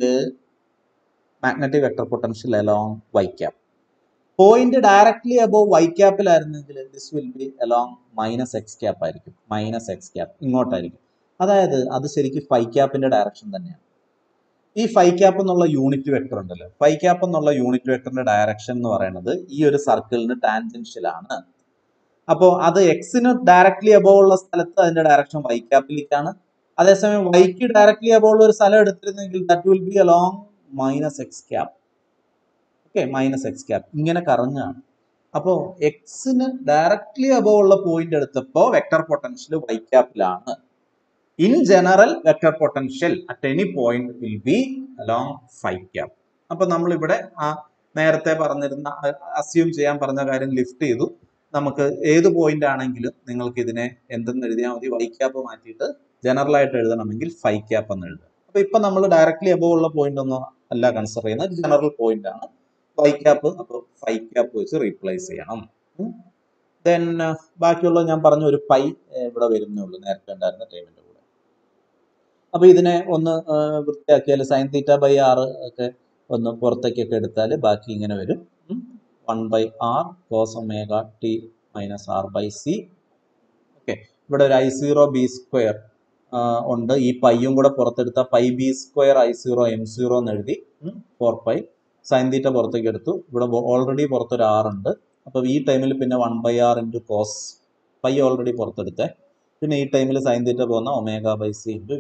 magnetic vector potential along Y cap point directly above Y ക്യാപ്പിലായിരുന്നെങ്കിൽ this will be along minus X cap ആയിരിക്കും മൈനസ് എക്സ് ക്യാപ്പ് ഇങ്ങോട്ടായിരിക്കും അതായത് അത് ശരിക്കും ഫൈ ക്യാപ്പിന്റെ ഡയറക്ഷൻ തന്നെയാണ് ഈ ഫൈ ക്യാപ്പ് എന്നുള്ള യൂണിറ്റ് വെക്ടർ ഉണ്ടല്ലോ ഫൈ ക്യാപ്പ് എന്നുള്ള യൂണിറ്റ് വെക്ടറിന്റെ ഡയറക്ഷൻ എന്ന് പറയുന്നത് ഈ ഒരു സർക്കിളിന് ടാൻജൻഷ്യൽ ആണ് അപ്പോൾ അത് എക്സിന് ഡയറക്ട്ലി അബോവ് ഉള്ള സ്ഥലത്ത് അതിന്റെ ഡയറക്ഷൻ വൈ ക്യാപ്പിലേക്കാണ് അതേസമയം വൈക്ക് ഡയറക്ട്ലി അബോവ് ഉള്ള ഒരു സ്ഥലം എടുത്തിരുന്നെങ്കിൽ that will be along minus X cap okay minus X cap ഇങ്ങനെ കറങ്ങാണ് അപ്പോൾ എക്സിന് ഡയറക്ട്ലി അബോവ് ഉള്ള പോയിന്റ് എടുത്തപ്പോൾ വെക്ടർ പൊട്ടൻഷ്യൽ വൈ ക്യാപ്പിലാണ് in general vector potential at any point will be along phi cap അപ്പൊ നമ്മൾ ഇവിടെ ആ നേരത്തെ പറഞ്ഞിരുന്ന അസ്യൂം ചെയ്യാൻ പറഞ്ഞ കാര്യം ലിഫ്റ്റ് ചെയ്തു നമുക്ക് ഏത് പോയിന്റ് ആണെങ്കിലും നിങ്ങൾക്ക് ഇതിനെ എന്തെന്ന് എഴുതിയാൽ മതി വൈ ക്യാപ്പ് മാറ്റിയിട്ട് ജനറൽ ആയിട്ട് എഴുതണമെങ്കിൽ ഫൈ ക്യാപ്പ് എന്ന് എഴുതുക അപ്പൊ ഇപ്പൊ നമ്മൾ ഡയറക്ട്ലി അബോവ് ഉള്ള പോയിന്റ് ഒന്നും അല്ല കൺസിഡർ ചെയ്യുന്നത് ജനറൽ പോയിന്റ് ആണ് വൈ ക്യാപ്പ് അപ്പോൾ ഫൈ ക്യാപ്പ് വെച്ച് റീപ്ലേസ് ചെയ്യണം ദെൻ ബാക്കിയുള്ള ഞാൻ പറഞ്ഞ ഒരു പൈ ഇവിടെ വരുന്നേ ഉള്ളൂ നേരത്തെ ഉണ്ടായിരുന്ന ടൈമിന്റെ കൂടെ അപ്പൊ ഇതിനെ ഒന്ന് ആ, വൃത്തിയാക്കിയാൽ സൈൻ തീറ്റ ബൈ ആർ ഒക്കെ ഒന്ന് പുറത്തേക്കൊക്കെ എടുത്താൽ ബാക്കി ഇങ്ങനെ വരും one by R cos omega T minus R by C okay ഇവിടെ ഒരു ഐ സീറോ ബി സ്ക്വയർ ഉണ്ട് ഈ പൈയും കൂടെ പുറത്തെടുത്ത pi B square I zero M zero എന്ന് എഴുതി ഫോർ പൈ സൈൻ തീറ്റ പുറത്തേക്ക് എടുത്തു ഇവിടെ ഓൾറെഡി പുറത്തൊരു ആർ ഉണ്ട് അപ്പോൾ ഈ ടൈമിൽ പിന്നെ one by R into cos pi already പുറത്തെടുത്തേ പിന്നെ ഈ ടൈമിൽ സൈൻ തീറ്റ പോകുന്ന ഒമേഗ ബൈ സി ഇൻറ്റു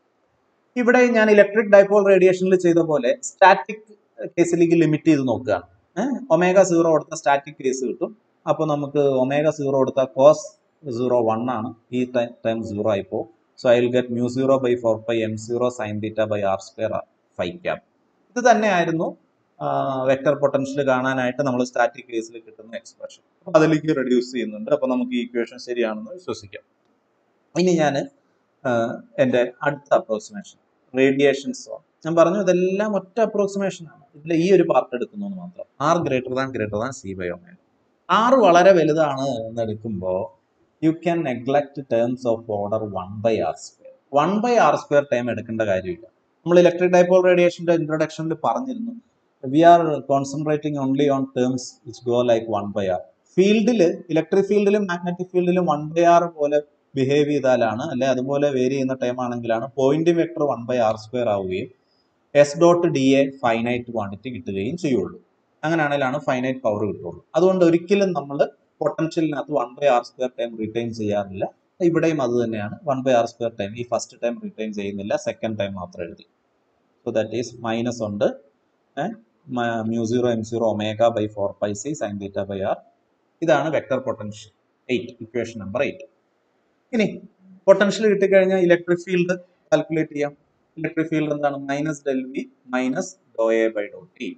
ഇവിടെ ഞാൻ ഇലക്ട്രിക് ഡൈപോൾ റേഡിയേഷനിൽ ചെയ്ത പോലെ സ്റ്റാറ്റിക് കേസിലേക്ക് ലിമിറ്റ് ചെയ്ത് നോക്കുകയാണ് ഒമേഗ സീറോ കൊടുത്ത സ്റ്റാറ്റിക് കേസ് കിട്ടും അപ്പോൾ നമുക്ക് ഒമേഗ സീറോ കൊടുത്ത കോസ് സീറോ വൺ ആണ് ഈ ടൈം സീറോ ആയിപ്പോ so I will get mu zero by four by M zero sine theta by R square five cap ഇത് തന്നെയായിരുന്നു വെക്ടർ പൊട്ടൻഷ്യൽ കാണാനായിട്ട് നമ്മൾ സ്റ്റാറ്റിക് കേസിൽ കിട്ടുന്ന എക്സ്പ്രഷൻ അപ്പോൾ അതിലേക്ക് റെഡ്യൂസ് ചെയ്യുന്നുണ്ട് അപ്പോൾ നമുക്ക് ഈ ഇക്വേഷൻ ശരിയാണെന്ന് വിശ്വസിക്കാം ഇനി ഞാൻ എൻ്റെ അടുത്ത അപ്രോക്സിമേഷൻ റേഡിയേഷൻ സോൺ ഞാൻ പറഞ്ഞു ഇതെല്ലാം ഒറ്റ അപ്രോക്സിമേഷൻ ആണ് ഇതിൽ ഈ ഒരു പാർട്ട് എടുക്കുന്നു എന്ന് മാത്രം R greater than greater than C by omega R വളരെ വലുതാണ് എന്ന് എടുക്കുമ്പോൾ you can neglect terms of order one by R square one by R square time എടുക്കേണ്ട കാര്യമില്ല നമ്മൾ ഇലക്ട്രിക് ഡൈപോൾ റേഡിയേഷന്റെ ഇൻട്രൊഡക്ഷനിൽ പറഞ്ഞിരുന്നു we are concentrating only on terms which go like one by R ഫീൽഡിൽ ഇലക്ട്രിക് ഫീൽഡിലും മാഗ്നറ്റിക് ഫീൽഡിലും one by R പോലെ ബിഹേവ് ചെയ്താലാണ് അല്ലെ അതുപോലെ വേരി ചെയ്യുന്ന ടൈം ആണെങ്കിലാണ് Poynting vector one by R square ആവുകയും S dot D A finite quantity കിട്ടുകയും ചെയ്യുള്ളൂ അങ്ങനെയാണെങ്കിലാണ് ഫൈനൈറ്റ് പവർ കിട്ടുള്ളൂ അതുകൊണ്ട് ഒരിക്കലും നമ്മൾ പൊട്ടൻഷ്യലിനകത്ത് one by R square time retain ചെയ്യാറില്ല ഇവിടെയും അത് തന്നെയാണ് one by R square time ഈ ഫസ്റ്റ് ടൈം റിട്ടൈൻ ചെയ്യുന്നില്ല സെക്കൻഡ് ടൈം മാത്രം എഴുതി സോ ദാറ്റ് ഈസ് മൈനസ് ഉണ്ട് mu zero M zero omega by four pi C sine theta by R ഇതാണ് vector potential eight equation number eight ഇനി potential കിട്ടിക്കഴിഞ്ഞാൽ electric field calculate ചെയ്യാം electric field എന്താണ് minus del V minus doe A by doe T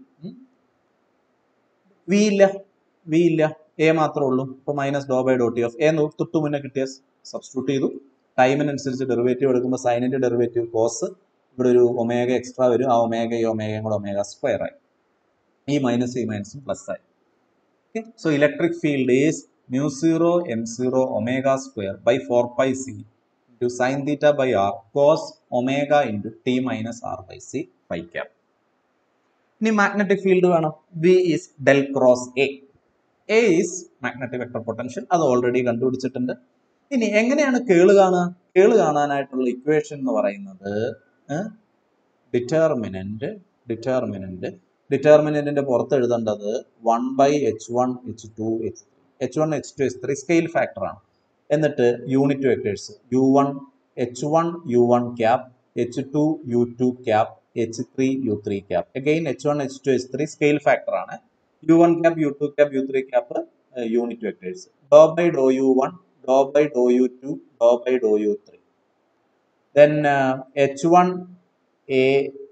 V ഇല്ല V ഇല്ല A മാത്രമേ ഉള്ളൂ ഇപ്പൊ minus doe by doe T of A തൊട്ട് മുന്നേ കിട്ടിയ സബ്സ്റ്റിറ്റ്യൂട്ട് ചെയ്തു ടൈമിനനുസരിച്ച് ഡെറിവേറ്റീവ് എടുക്കുമ്പോൾ സൈനിന്റെ ഡെറിവേറ്റീവ് കോസ് ഇവിടെ ഒരു ഒമേഗ എക്സ്ട്രാ വരും ആ ഒമേഗ ഈ ഒമേഗയും കൂടെ ഒമേഗ സ്ക്വയർ ആയി ഈ മൈനസ് ഈ മൈനസും പ്ലസ് ആയി so electric field is mu zero M zero omega square by four pi C into sine theta by R cos omega into T minus R by C phi cap ഇനി magnetic field വേണം V is del cross A A is magnetic vector potential അത് already കണ്ടുപിടിച്ചിട്ടുണ്ട് ഇനി എങ്ങനെയാണ് കേള് കാണുക കേള് കാണാനായിട്ടുള്ള equation എന്ന് പറയുന്നത് determinant determinant ഡിറ്റർമിനന്റിന്റെ പുറത്ത് എഴുതേണ്ടത് one by H one H two H H one H two H three scale factor ആണ് എന്നിട്ട് unit vectors U one H one U one cap H two U two cap H three U three cap again H one H two H three scale factor ആണ് U one cap U two cap U three cap unit vectors doe by doe U one doe by doe U to doe by doe U three then H one A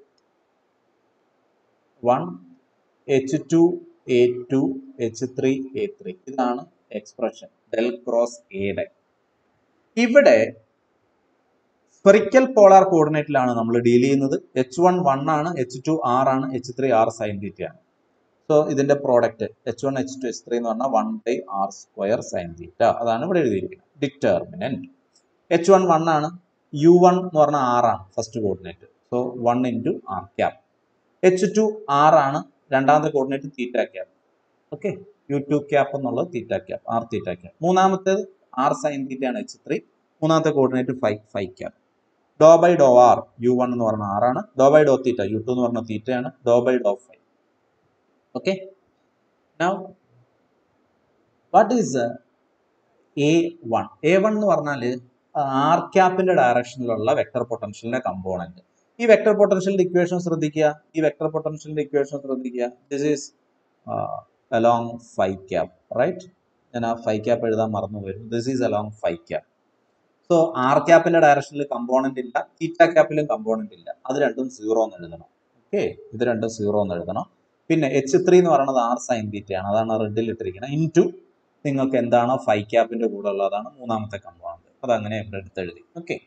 one H two A two H three A three ഇതാണ് expression del cross എയുടെ ഇവിടെ spherical polar കോർഡിനേറ്റിലാണ് നമ്മൾ deal ചെയ്യുന്നത് H one one ആണ് H two R ആണ് H three R sine theta ആണ് so ഇതിന്റെ product H one H two H three എന്ന് പറഞ്ഞാൽ one by R square sine theta അതാണ് ഇവിടെ എഴുതിയിരിക്കുന്നത് ഡിറ്റർമിനന്റ് എച്ച് വൺ വൺ ആണ് യു വൺ എന്ന് പറഞ്ഞാൽ ആർ ആണ് first coordinate so one into R cap H two R ആണ് രണ്ടാമത്തെ coordinate theta cap okay U two cap എന്നുള്ളത് theta cap R theta cap മൂന്നാമത്തേത് ആർ സൈൻ തീറ്റ ആണ് H three മൂന്നാമത്തെ coordinate five five cap doe by doe R U one എന്ന് പറഞ്ഞ ആറാണ് doe by doe theta U two എന്ന് പറഞ്ഞ തീറ്റയാണ് doe by doe five okay now what is A one A one എന്ന് പറഞ്ഞാൽ ആർ ക്യാപ്പിന്റെ ഡയറക്ഷനിലുള്ള വെക്ടർ പൊട്ടൻഷ്യലിന്റെ കമ്പോണന്റ് ഈ വെക്ടർ പൊട്ടൻഷ്യലിന്റെ ഇക്വേഷൻ ശ്രദ്ധിക്കുക ഈ വെക്ടർ പൊട്ടൻഷ്യലിന്റെ ഇക്വേഷൻ ശ്രദ്ധിക്കുക this is along five cap right ഞാൻ ആ ഫൈവ് ക്യാപ്പ് എഴുതാൻ മറന്നു വരും this is along five cap so R ക്യാപ്പിന്റെ ഡയറക്ഷനിൽ കമ്പോണന്റ് ഇല്ല തീറ്റ ക്യാപ്പിലും കമ്പോണന്റ് ഇല്ല അത് രണ്ടും സീറോ എന്ന് എഴുതണം ഓക്കെ ഇത് രണ്ടും സീറോ എന്ന് എഴുതണം പിന്നെ എച്ച് ത്രീ എന്ന് പറയുന്നത് ആർ സൈൻ തീറ്റയാണ് അതാണ് റെഡിൽ ഇട്ടിരിക്കുന്നത് ഇൻ ടു നിങ്ങൾക്ക് എന്താണോ ഫൈവ് ക്യാപ്പിന്റെ കൂടെ ഉള്ളതാണ് മൂന്നാമത്തെ കമ്പോണന്റ് അതങ്ങനെ ഇവിടെ എടുത്ത് എഴുതി ഓക്കെ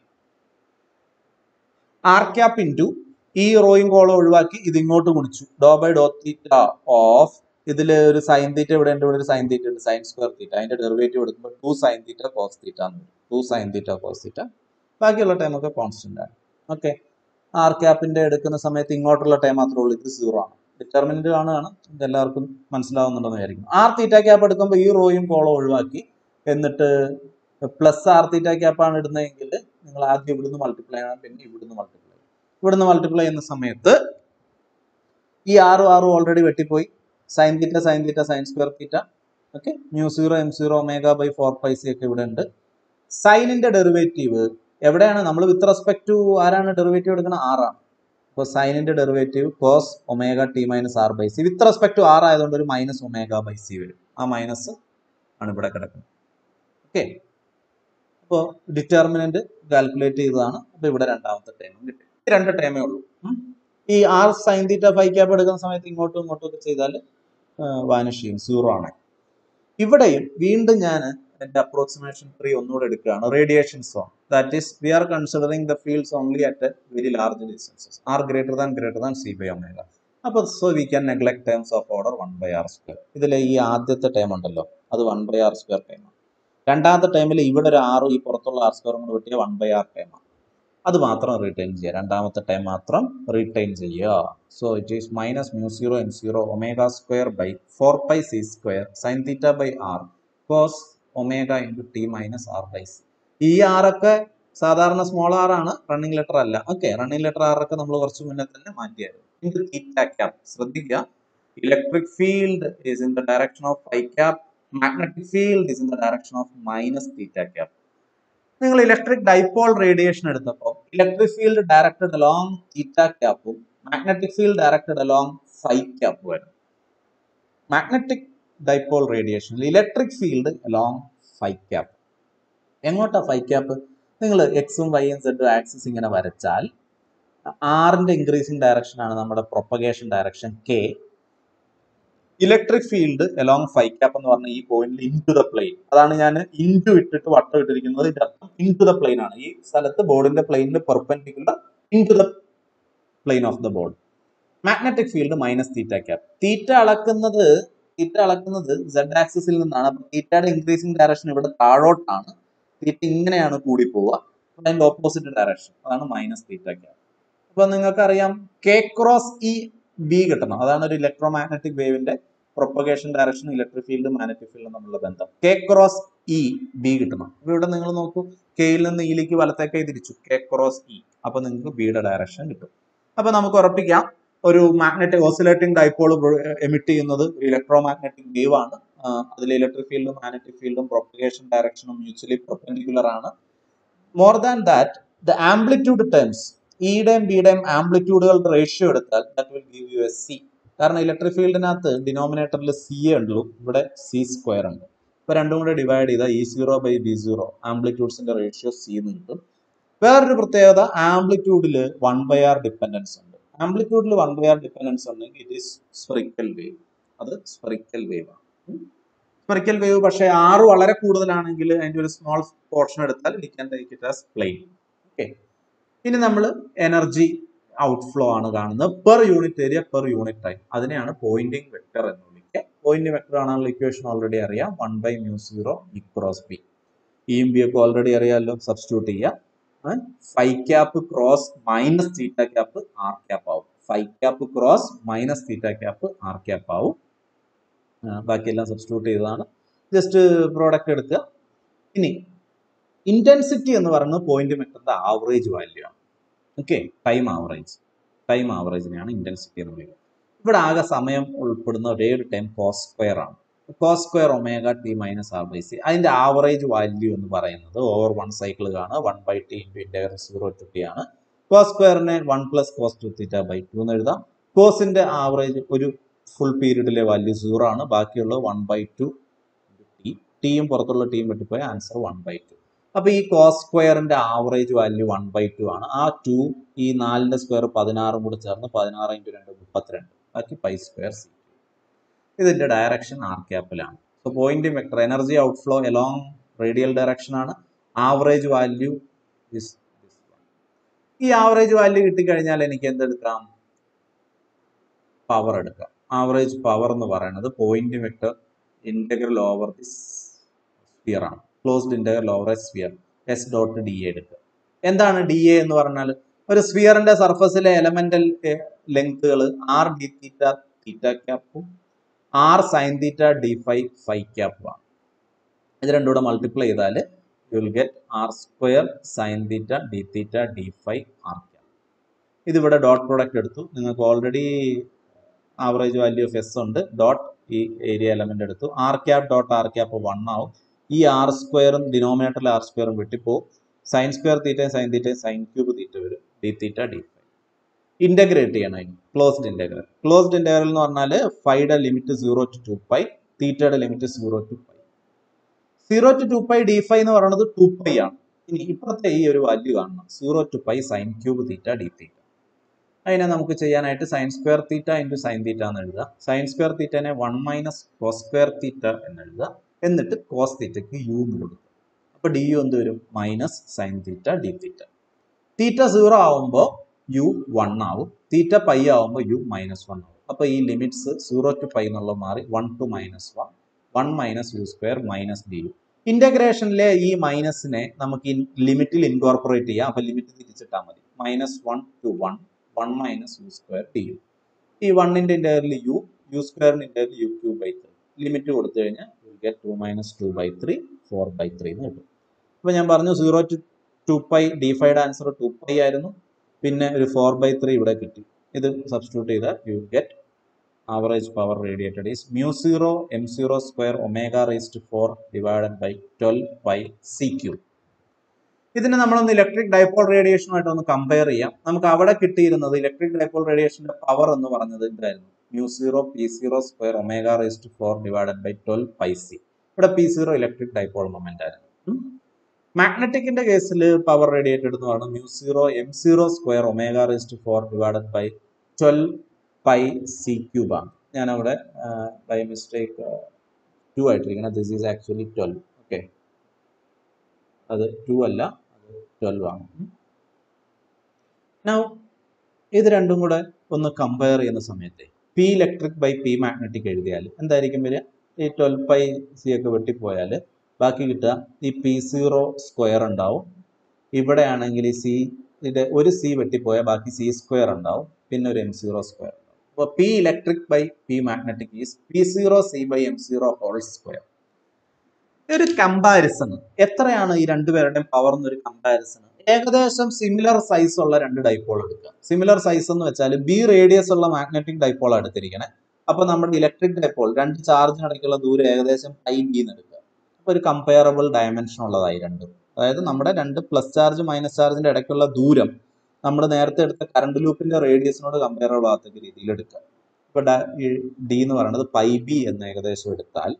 ആർ ക്യാപ്പ് ഇൻറ്റു ഈ റോയും കോളം ഒഴിവാക്കി ഇത് ഇങ്ങോട്ട് ഗുണിച്ചു ഡോ ബൈ ഡോ തീറ്റ ഓഫ് ഇതിൽ ഒരു സൈൻ തീറ്റ ഇവിടെ ഉണ്ട് ഇവിടെ ഒരു സൈൻ തീറ്റ ഉണ്ട് സൈൻ സ്ക്വയർ തീറ്റ അതിന്റെ ഡെറിവേറ്റീവ് എടുക്കുമ്പോൾ two sine theta cos theta എന്ന് വരും two sine theta cos theta ബാക്കിയുള്ള ടൈം ഒക്കെ കോൺസ്റ്റന്റ് ആണ് ഓക്കെ ആർ ക്യാപ്പിന്റെ എടുക്കുന്ന സമയത്ത് ഇങ്ങോട്ടുള്ള ടൈം മാത്രമേ ഉള്ളൂ ഇത് സീറോ ആണ് ഡിറ്റർമിനന്റ് കാണുകയാണ് ഇത് എല്ലാവർക്കും മനസ്സിലാവുന്നുണ്ടെന്ന് വിചാരിക്കുന്നു ആർ തീറ്റ ക്യാപ്പ് എടുക്കുമ്പോൾ ഈ റോയും കോളം ഒഴിവാക്കി എന്നിട്ട് പ്ലസ് ആർ തീറ്റ ക്യാപ്പാണ് ഇടുന്നതെങ്കിൽ നിങ്ങൾ ആദ്യം ഇവിടുന്ന് മൾട്ടിപ്ലൈ ചെയ്യണം പിന്നെ ഇവിടുന്ന് മൾട്ടിപ്ലൈ ചെയ്യണം ഇവിടുന്ന് മൾട്ടിപ്ലൈ ചെയ്യുന്ന സമയത്ത് ഈ ആറും ആറും ഓൾറെഡി വെട്ടിപ്പോയി sine theta sine theta sine square theta okay mu zero M zero omega by four pi C ഒക്കെ ഇവിടെ ഉണ്ട് സൈനിന്റെ ഡെറിവേറ്റീവ് എവിടെയാണ് നമ്മൾ വിത്ത് റെസ്പെക്ട് ടു ആരാണ് ഡെറിവേറ്റീവ് എടുക്കുന്നത് ആറാണ് അപ്പോൾ സൈനിന്റെ derivative cos omega T minus R by C with respect to R ആയതുകൊണ്ട് ഒരു മൈനസ് ഒമേഗ ബൈ സി വരും ആ മൈനസ് ആണ് ഇവിടെ കിടക്കുന്നത് ഓക്കെ അപ്പോൾ ഡിറ്റർമിനന്റ് കാൽക്കുലേറ്റ് ചെയ്തതാണ് അപ്പോൾ ഇവിടെ രണ്ടാമത്തെ ടൈമും കിട്ടി ഈ രണ്ട് ടൈമേ ഉള്ളൂ ഉം. ഈ R sine theta five cap എടുക്കുന്ന സമയത്ത് ഇങ്ങോട്ടും ഇങ്ങോട്ടും ഒക്കെ ചെയ്താൽ വാനിഷ് ചെയ്യും സീറോ ആണ് ഇവിടെയും വീണ്ടും ഞാൻ എന്റെ അപ്രോക്സിമേഷൻ ത്രീ ഒന്നുകൂടെ എടുക്കുകയാണ് radiation zone that is we are considering the fields only at very large distances R greater than greater than C by omega അപ്പോൾ so we can neglect terms of order one by R square ഇതിലെ ഈ ആദ്യത്തെ time ഉണ്ടല്ലോ അത് one by R square ടൈമാണ് രണ്ടാമത്തെ ടൈമിൽ ഇവിടെ ഒരു ആറ് ഈ പുറത്തുള്ള ആർ സ്ക്വയറും കൂടെ വെട്ടിയ വൺ ബൈ ആർ ടൈമാണ് അത് മാത്രം റീറ്റെയിൻ ചെയ്യുക രണ്ടാമത്തെ ടൈം മാത്രം റീറ്റെയിൻ ചെയ്യുക so it is minus mu zero N zero omega square by four pi C square sine theta by R cos omega into T minus R by C ഈ ആറൊക്കെ സാധാരണ സ്മോൾ ആർ ആണ് running letter അല്ല okay running letter ആറൊക്കെ നമ്മൾ കുറച്ച് മുന്നേ തന്നെ മാറ്റിയായിരുന്നു ഇൻറ്റു തീറ്റ ക്യാപ് ശ്രദ്ധിക്കുക electric field is in the direction of phi cap magnetic field is in the direction of minus theta cap നിങ്ങൾ ഇലക്ട്രിക് ഡൈപോൾ റേഡിയേഷൻ എടുത്തപ്പോൾ electric field directed along theta ക്യാപ്പും magnetic field directed along phi ക്യാപ്പും ആയിരുന്നു magnetic dipole റേഡിയേഷനിൽ electric field along phi cap എങ്ങോട്ടാ phi cap നിങ്ങൾ എക്സും വൈയും സെഡും axis ഇങ്ങനെ വരച്ചാൽ ആറിന്റെ ഇൻക്രീസിങ് ഡയറക്ഷൻ ആണ് നമ്മുടെ propagation direction K electric field along phi cap എന്ന് പറഞ്ഞ ഈ പോയിന്റിൽ ഇൻ ടു ദ പ്ലെയിൻ അതാണ് ഞാൻ ഇൻ ടു ഇട്ടിട്ട് വട്ടം ഇട്ടിരിക്കുന്നത് ഇതിന്റെ അർത്ഥം ഇൻ ടു ദ പ്ലെയിൻ ആണ് ഈ സ്ഥലത്ത് ബോർഡിന്റെ പ്ലെയിനിൽ perpendicular in to the plane of the board magnetic field minus theta cap theta അളക്കുന്നത് തീറ്റ അളക്കുന്നത് സെഡ് ആക്സിസിൽ നിന്നാണ് അപ്പൊ തീറ്റയുടെ ഇൻക്രീസിംഗ് ഡയറക്ഷൻ ഇവിടെ താഴോട്ടാണ് തീറ്റ ഇങ്ങനെയാണ് കൂടി പോവുക അപ്പൊ അതിന്റെ ഓപ്പോസിറ്റ് ഡയറക്ഷൻ അതാണ് മൈനസ് തീറ്റ ക്യാപ്പ് അപ്പൊ നിങ്ങൾക്കറിയാം കെ ക്രോസ് ഇ ബി കിട്ടണം അതാണ് ഒരു ഇലക്ട്രോ മാഗ്നറ്റിക് വേവിന്റെ propagation direction electric field magnetic field തമ്മിലുള്ള ബന്ധം കെ ക്രോസ് ഇ ബി കിട്ടണം അപ്പൊ ഇവിടെ നിങ്ങൾ നോക്കൂ കെയിൽ നിന്ന് ഇയിലേക്ക് വലത്തേക്കായി തിരിച്ചു കെ ക്രോസ് ഇ അപ്പൊ നിങ്ങൾക്ക് ബിയുടെ ഡയറക്ഷൻ കിട്ടും അപ്പൊ നമുക്ക് ഉറപ്പിക്കാം ഒരു മാഗ്നറ്റിക് ഓസിലേറ്റിംഗ് ഡൈപോൾ എമിറ്റ് ചെയ്യുന്നത് ഇലക്ട്രോ മാഗ്നറ്റിക് വേവ് ആണ് അതിൽ ഇലക്ട്രിക് ഫീൽഡും മാഗ്നറ്റിക് ഫീൽഡും പ്രൊപ്പഗേഷൻ ഡയറക്ഷനും മ്യൂച്വലി പെർപെൻഡിക്കുലർ ആണ് more than that the amplitude terms ഇയുടെയും ബിയുടെയും ആംപ്ലിറ്റ്യൂഡുകളുടെ റേഷ്യോ എടുത്താൽ that will give you a C കാരണം ഇലക്ട്രിക് ഫീൽഡിനകത്ത് ഡിനോമിനേറ്ററിൽ സി ഉള്ളൂ ഇവിടെ സി സ്ക്വയർ ഉണ്ട് ഇപ്പൊ രണ്ടും കൂടെ ഡിവൈഡ് ചെയ്താൽ E zero by B zero ആംപ്ലിറ്റ്യൂഡ്സിന്റെ റേഷ്യോ സി എന്ന് കിട്ടും വേറൊരു പ്രത്യേകത ആംപ്ലിറ്റ്യൂഡിൽ വൺ ബൈ ആർ ഡിപ്പെൻഡൻസ് ഉണ്ട് ആംപ്ലിറ്റ്യൂഡിൽ വൺ ബൈ ആർ ഡിപ്പെൻഡൻസ് ഉണ്ടെങ്കിൽ ഇറ്റ് ഈസ് സ്പെറിക്കൽ വേവ് അത് സ്പെറിക്കൽ വേവ് ആണ് സ്പെറിക്കൽ വേവ് പക്ഷേ ആറ് വളരെ കൂടുതലാണെങ്കിൽ അതിന്റെ ഒരു സ്മോൾ പോർഷൻ എടുത്താൽ we can take it as plane okay ഇനി നമ്മൾ എനർജി ഔട്ട്ഫ്ലോ ആണ് കാണുന്നത് per unit area per unit time അതിനെയാണ് പോയിന്റിംഗ് വെക്ടർ എന്ന് വിളിക്കുക പോയിന്റിംഗ് വെക്ടർ ആണുള്ള ഇക്വേഷൻ ഓൾറെഡി അറിയാം one by mu zero E cross B ഇയും ബി ഒക്കെ ഓൾറെഡി അറിയാമല്ലോ സബ്സ്റ്റിറ്റ്യൂട്ട് ചെയ്യുക phi cap cross minus theta cap R cap ആവും phi cap cross minus theta cap R cap ആവും ബാക്കിയെല്ലാം സബ്സ്റ്റിറ്റ്യൂട്ട് ചെയ്തതാണ് ജസ്റ്റ് പ്രോഡക്റ്റ് എടുക്കുക ഇനി ഇന്റൻസിറ്റി എന്ന് പറയുന്നത് പോയിന്റ് മെറ്ററിന്റെ ആവറേജ് വാല്യൂ ആണ് ഓക്കെ ടൈം ആവറേജ് ടൈം ആവറേജിനെയാണ് ഇന്റൻസിറ്റി എന്ന് വിളിക്കുന്നത് ഇവിടെ ആകെ സമയം ഉൾപ്പെടുന്ന ഒരേ ഒരു ടൈം കോസ് സ്ക്വയർ ആണ് cos square omega T minus R by C അതിന്റെ ആവറേജ് വാല്യൂ എന്ന് പറയുന്നത് ഓവർ വൺ സൈക്കിൾ കാണുക one by T into entire zero to T ആണ് കോസ് സ്ക്വയറിനെ one plus cos two theta by two എന്ന് എഴുതാം കോസിന്റെ ആവറേജ് ഒരു ഫുൾ പീരീഡിലെ വാല്യൂ സീറോ ആണ് ബാക്കിയുള്ളത് വൺ ബൈ ടു ടി ടിയും പുറത്തുള്ള ടീം വെട്ടിപ്പോയ ആൻസർ വൺ ബൈ ടു അപ്പൊ ഈ കോസ് സ്ക്വയറിന്റെ average value one by two ആണ് ആ ടു ഈ നാലിന്റെ സ്ക്വയർ പതിനാറും കൂടെ ചേർന്ന് പതിനാറ് ഇൻറ്റു രണ്ട് മുപ്പത്തിരണ്ട് ബാക്കി പൈ സ്ക്വയർ സി ഇതിന്റെ ഡയറക്ഷൻ ആർ ക്യാപ്പിലാണ് so point vector energy outflow along radial direction ആണ് ആവറേജ് വാല്യൂ ഇസ് ഈ ആവറേജ് വാല്യൂ കിട്ടിക്കഴിഞ്ഞാൽ എനിക്ക് എന്തെടുക്കാം പവർ എടുക്കാം ആവറേജ് പവർ എന്ന് പറയുന്നത് point vector integral over the sphere ആണ് closed integral over a sphere S dot D A എടുക്കുക എന്താണ് ഡി എ എന്ന് പറഞ്ഞാൽ ഒരു സ്ഫിയറിന്റെ സർഫസിലെ എലമെന്റൽ ലെങ്തുകൾ ആർ ഡി തീറ്റ തീറ്റ ക്യാപ്പും R sine theta d phi phi ക്യാപ്പും ആണ് ഇത് രണ്ടും കൂടെ മൾട്ടിപ്ലൈ ചെയ്താൽ you will get R square sine theta d theta d phi R cap ഇതിവിടെ ഡോട്ട് പ്രോഡക്റ്റ് എടുത്തു നിങ്ങൾക്ക് already average value of S ഉണ്ട് ഡോട്ട് ഈ ഏരിയ എലമെന്റ് എടുത്തു R cap dot R cap one ആവും ഈ ആർ സ്ക്വയറും ഡിനോമിനേറ്ററിൽ ആർ സ്ക്വയറും വെട്ടിപ്പോവും സൈൻ സ്ക്വയർ തീറ്റയും സൈൻ തീറ്റയും സൈൻ ക്യൂബ് തീറ്റ വരും d theta d phi integrate ചെയ്യണം അതിന് ക്ലോസ്ഡ് ഇന്റഗ്രൽ ക്ലോസ്ഡ് ഇന്റഗ്രൽ എന്ന് പറഞ്ഞാൽ ഫൈയുടെ limit zero to two pi തീറ്റയുടെ limit zero to pi zero to two pi d phi എന്ന് പറയുന്നത് ടു പൈ ആണ് ഇനി ഇപ്പോഴത്തെ ഈ ഒരു വാല്യൂ കാണണം zero to pi sine cube theta d theta അതിനെ നമുക്ക് ചെയ്യാനായിട്ട് sine square theta into sine theta എന്ന് എഴുതുക സൈൻ സ്ക്വയർ തീറ്റനെ one minus cos square theta എന്ന് എഴുതുക എന്നിട്ട് കോസ് തീറ്റയ്ക്ക് യു എന്ന് കൊടുക്കുക അപ്പൊ ഡി യു എന്ത് വരും minus sine theta d theta theta zero ആവുമ്പോൾ യു വൺ ആവും തീറ്റ പൈ ആവുമ്പോൾ യു മൈനസ് വൺ ആവും അപ്പൊ ഈ ലിമിറ്റ്സ് സീറോ ടു പൈ എന്നുള്ള മാറി one to minus one one minus u square minus d u ഇന്റഗ്രേഷനിലെ ഈ മൈനസിനെ നമുക്ക് ഈ ലിമിറ്റിൽ ഇൻകോർപ്പറേറ്റ് ചെയ്യാം അപ്പൊ ലിമിറ്റ് തിരിച്ചിട്ടാൽ മതി minus one to one one minus u square d u ഈ വണ്ണിന്റെ ഇന്റർവെൽ യു യു സ്ക്വയറിന്റെ interval u cube by three limit കൊടുത്തു കഴിഞ്ഞാൽ you get two minus two by three four by three എന്ന് കിട്ടും അപ്പൊ ഞാൻ പറഞ്ഞു zero to two pi d phi answer two pi ആയിരുന്നു പിന്നെ ഒരു ഫോർ ബൈ ത്രീ ഇവിടെ കിട്ടി ഇത് സബ്സ്റ്റിറ്റ്യൂട്ട് ചെയ്താൽ you get average power radiated is mu zero M zero square omega raised four divided by twelve by c cube ഇതിനെ നമ്മളൊന്ന് electric dipole റേഡിയേഷനുമായിട്ട് ഒന്ന് കമ്പയർ ചെയ്യാം നമുക്ക് അവിടെ കിട്ടിയിരുന്നത് ഇലക്ട്രിക് ഡൈപോൾ റേഡിയേഷന്റെ പവർ എന്ന് പറഞ്ഞത് എന്തായിരുന്നു mu zero p zero square omega raised four divided by twelve pi c ഇവിടെ p zero electric dipole moment ആയിരുന്നു മാഗ്നറ്റിക്കിന്റെ കേസിൽ പവർ റേഡിയേറ്റഡ് എന്ന് പറയുന്നത് mu zero M zero square omega raised four divided by twelve pi c cube ആണ് ഞാൻ അവിടെ by mistake two ആയിട്ടിരിക്കണം this is actually twelve okay അത് ടു അല്ല അത് ട്വൽവ് ആണ് നൗ ഇത് രണ്ടും കൂടെ ഒന്ന് കമ്പയർ ചെയ്യുന്ന സമയത്ത് p electric by p magnetic എഴുതിയാൽ എന്തായിരിക്കും വരിക ഈ ട്വൽവ് പൈ സി ഒക്കെ വെട്ടിപ്പോയാൽ ബാക്കി കിട്ടുക ഈ പി സീറോ സ്ക്വയർ ഉണ്ടാവും ഇവിടെ ആണെങ്കിൽ ഈ സി ഇത് ഒരു സി വെട്ടിപ്പോയാൽ ബാക്കി സി സ്ക്വയർ ഉണ്ടാവും പിന്നെ ഒരു എം സീറോ സ്ക്വയർ ഉണ്ടാവും അപ്പോൾ p electric by p magnetic is p zero c by M zero whole square ഒരു കമ്പാരിസൺ എത്രയാണ് ഈ രണ്ടുപേരുടെയും പവർ എന്നൊരു കമ്പാരിസൺ ഏകദേശം സിമിലർ സൈസ് ഉള്ള രണ്ട് ഡൈപോൾ എടുക്കുക സിമിലർ സൈസ് എന്ന് വെച്ചാൽ ബി റേഡിയസ് ഉള്ള മാഗ്നറ്റിക് ഡൈപോൾ എടുത്തിരിക്കണേ അപ്പൊ നമ്മുടെ ഇലക്ട്രിക് ഡൈപോൾ രണ്ട് ചാർജിനിടയ്ക്കുള്ള ദൂരം ഏകദേശം ഐ ബി എന്ന് എടുക്കുക അപ്പൊ ഒരു കമ്പയറബിൾ ഡയമെൻഷൻ ഉള്ളതായി രണ്ടും അതായത് നമ്മുടെ രണ്ട് പ്ലസ് ചാർജ് മൈനസ് ചാർജിന്റെ ഇടയ്ക്കുള്ള ദൂരം നമ്മൾ നേരത്തെ എടുത്ത കറണ്ട് ലൂപ്പിന്റെ റേഡിയസിനോട് കമ്പയറബിൾ ആകത്തക്ക രീതിയിൽ എടുക്കുക ഇപ്പൊ ഡി എന്ന് പറയുന്നത് പൈ ബി എന്ന് ഏകദേശം എടുത്താൽ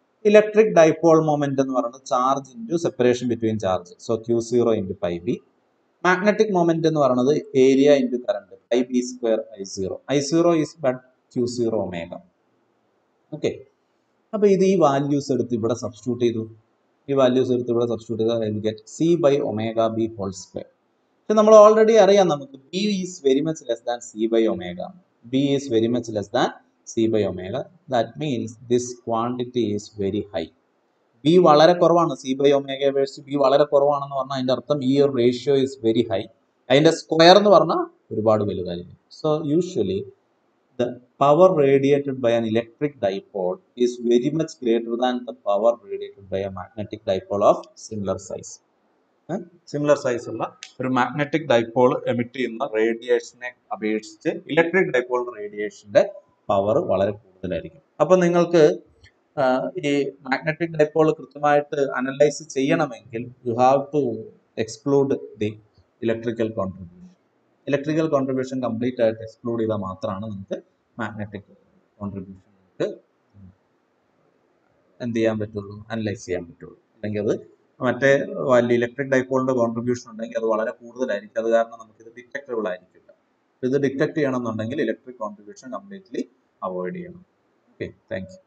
ഇലക്ട്രിക് ഡൈപോൾ മൊമെന്റ് എന്ന് പറയുന്നത് charge into separation between charge so q zero into pi b magnetic moment എന്ന് പറയുന്നത് area into current I b square I zero I zero is but q zero omega okay അപ്പൊ ഇത് ഈ values എടുത്ത് ഇവിടെ substitute ചെയ്തു ഈ values എടുത്ത് ഇവിടെ സബ്സ്റ്റിറ്റ്യൂട്ട് ചെയ്താൽ I get c by omega b whole square പക്ഷെ നമ്മൾ ഓൾറെഡി അറിയാം നമുക്ക് b is very much less than C by omega b is very much less than C by omega that means this quantity is very high b വളരെ കുറവാണ് c by omega versus b വളരെ കുറവാണെന്ന് പറഞ്ഞാൽ അതിന്റെ അർത്ഥം ഈ ഒരു ratio is very high അതിന്റെ സ്ക്വയർ എന്ന് പറഞ്ഞാൽ ഒരുപാട് വലുതായിരിക്കും so usually the power radiated by an electric dipole is very much greater than the power radiated by a magnetic dipole of similar size. Similar size ഉള്ള ഒരു മാഗ്നറ്റിക് ഡൈപോൾ എമിറ്റ് ചെയ്യുന്ന റേഡിയേഷനെ അപേക്ഷിച്ച് ഇലക്ട്രിക് ഡൈപോൾ റേഡിയേഷന്റെ power വളരെ കൂടുതലായിരിക്കും അപ്പൊ നിങ്ങൾക്ക് ഈ മാഗ്നറ്റിക് ഡൈപോൾ കൃത്യമായിട്ട് അനലൈസ് ചെയ്യണമെങ്കിൽ you have to exclude the electrical contribution electrical contribution complete ആയിട്ട് എക്സ്ക്ലൂഡ് ചെയ്താൽ മാത്രമാണ് നമുക്ക് മാഗ്നറ്റിക് കോൺട്രിബ്യൂഷൻ നമുക്ക് എന്ത് ചെയ്യാൻ പറ്റുള്ളൂ അനലൈസ് ചെയ്യാൻ പറ്റുള്ളൂ അല്ലെങ്കിൽ അത് മറ്റേ വലിയ ഇലക്ട്രിക് ഡൈപോളിന്റെ കോൺട്രിബ്യൂഷൻ ഉണ്ടെങ്കിൽ അത് വളരെ കൂടുതലായിരിക്കും അത് കാരണം നമുക്ക് ഇത് ഡിറ്റക്റ്റബിൾ ആയിരിക്കില്ല ഇത് ഡിറ്റക്ട് ചെയ്യണമെന്നുണ്ടെങ്കിൽ ഇലക്ട്രിക് കോൺട്രിബ്യൂഷൻ കംപ്ലീറ്റ്ലി അവോയ്ഡ് ചെയ്യണം ഓക്കെ താങ്ക് യു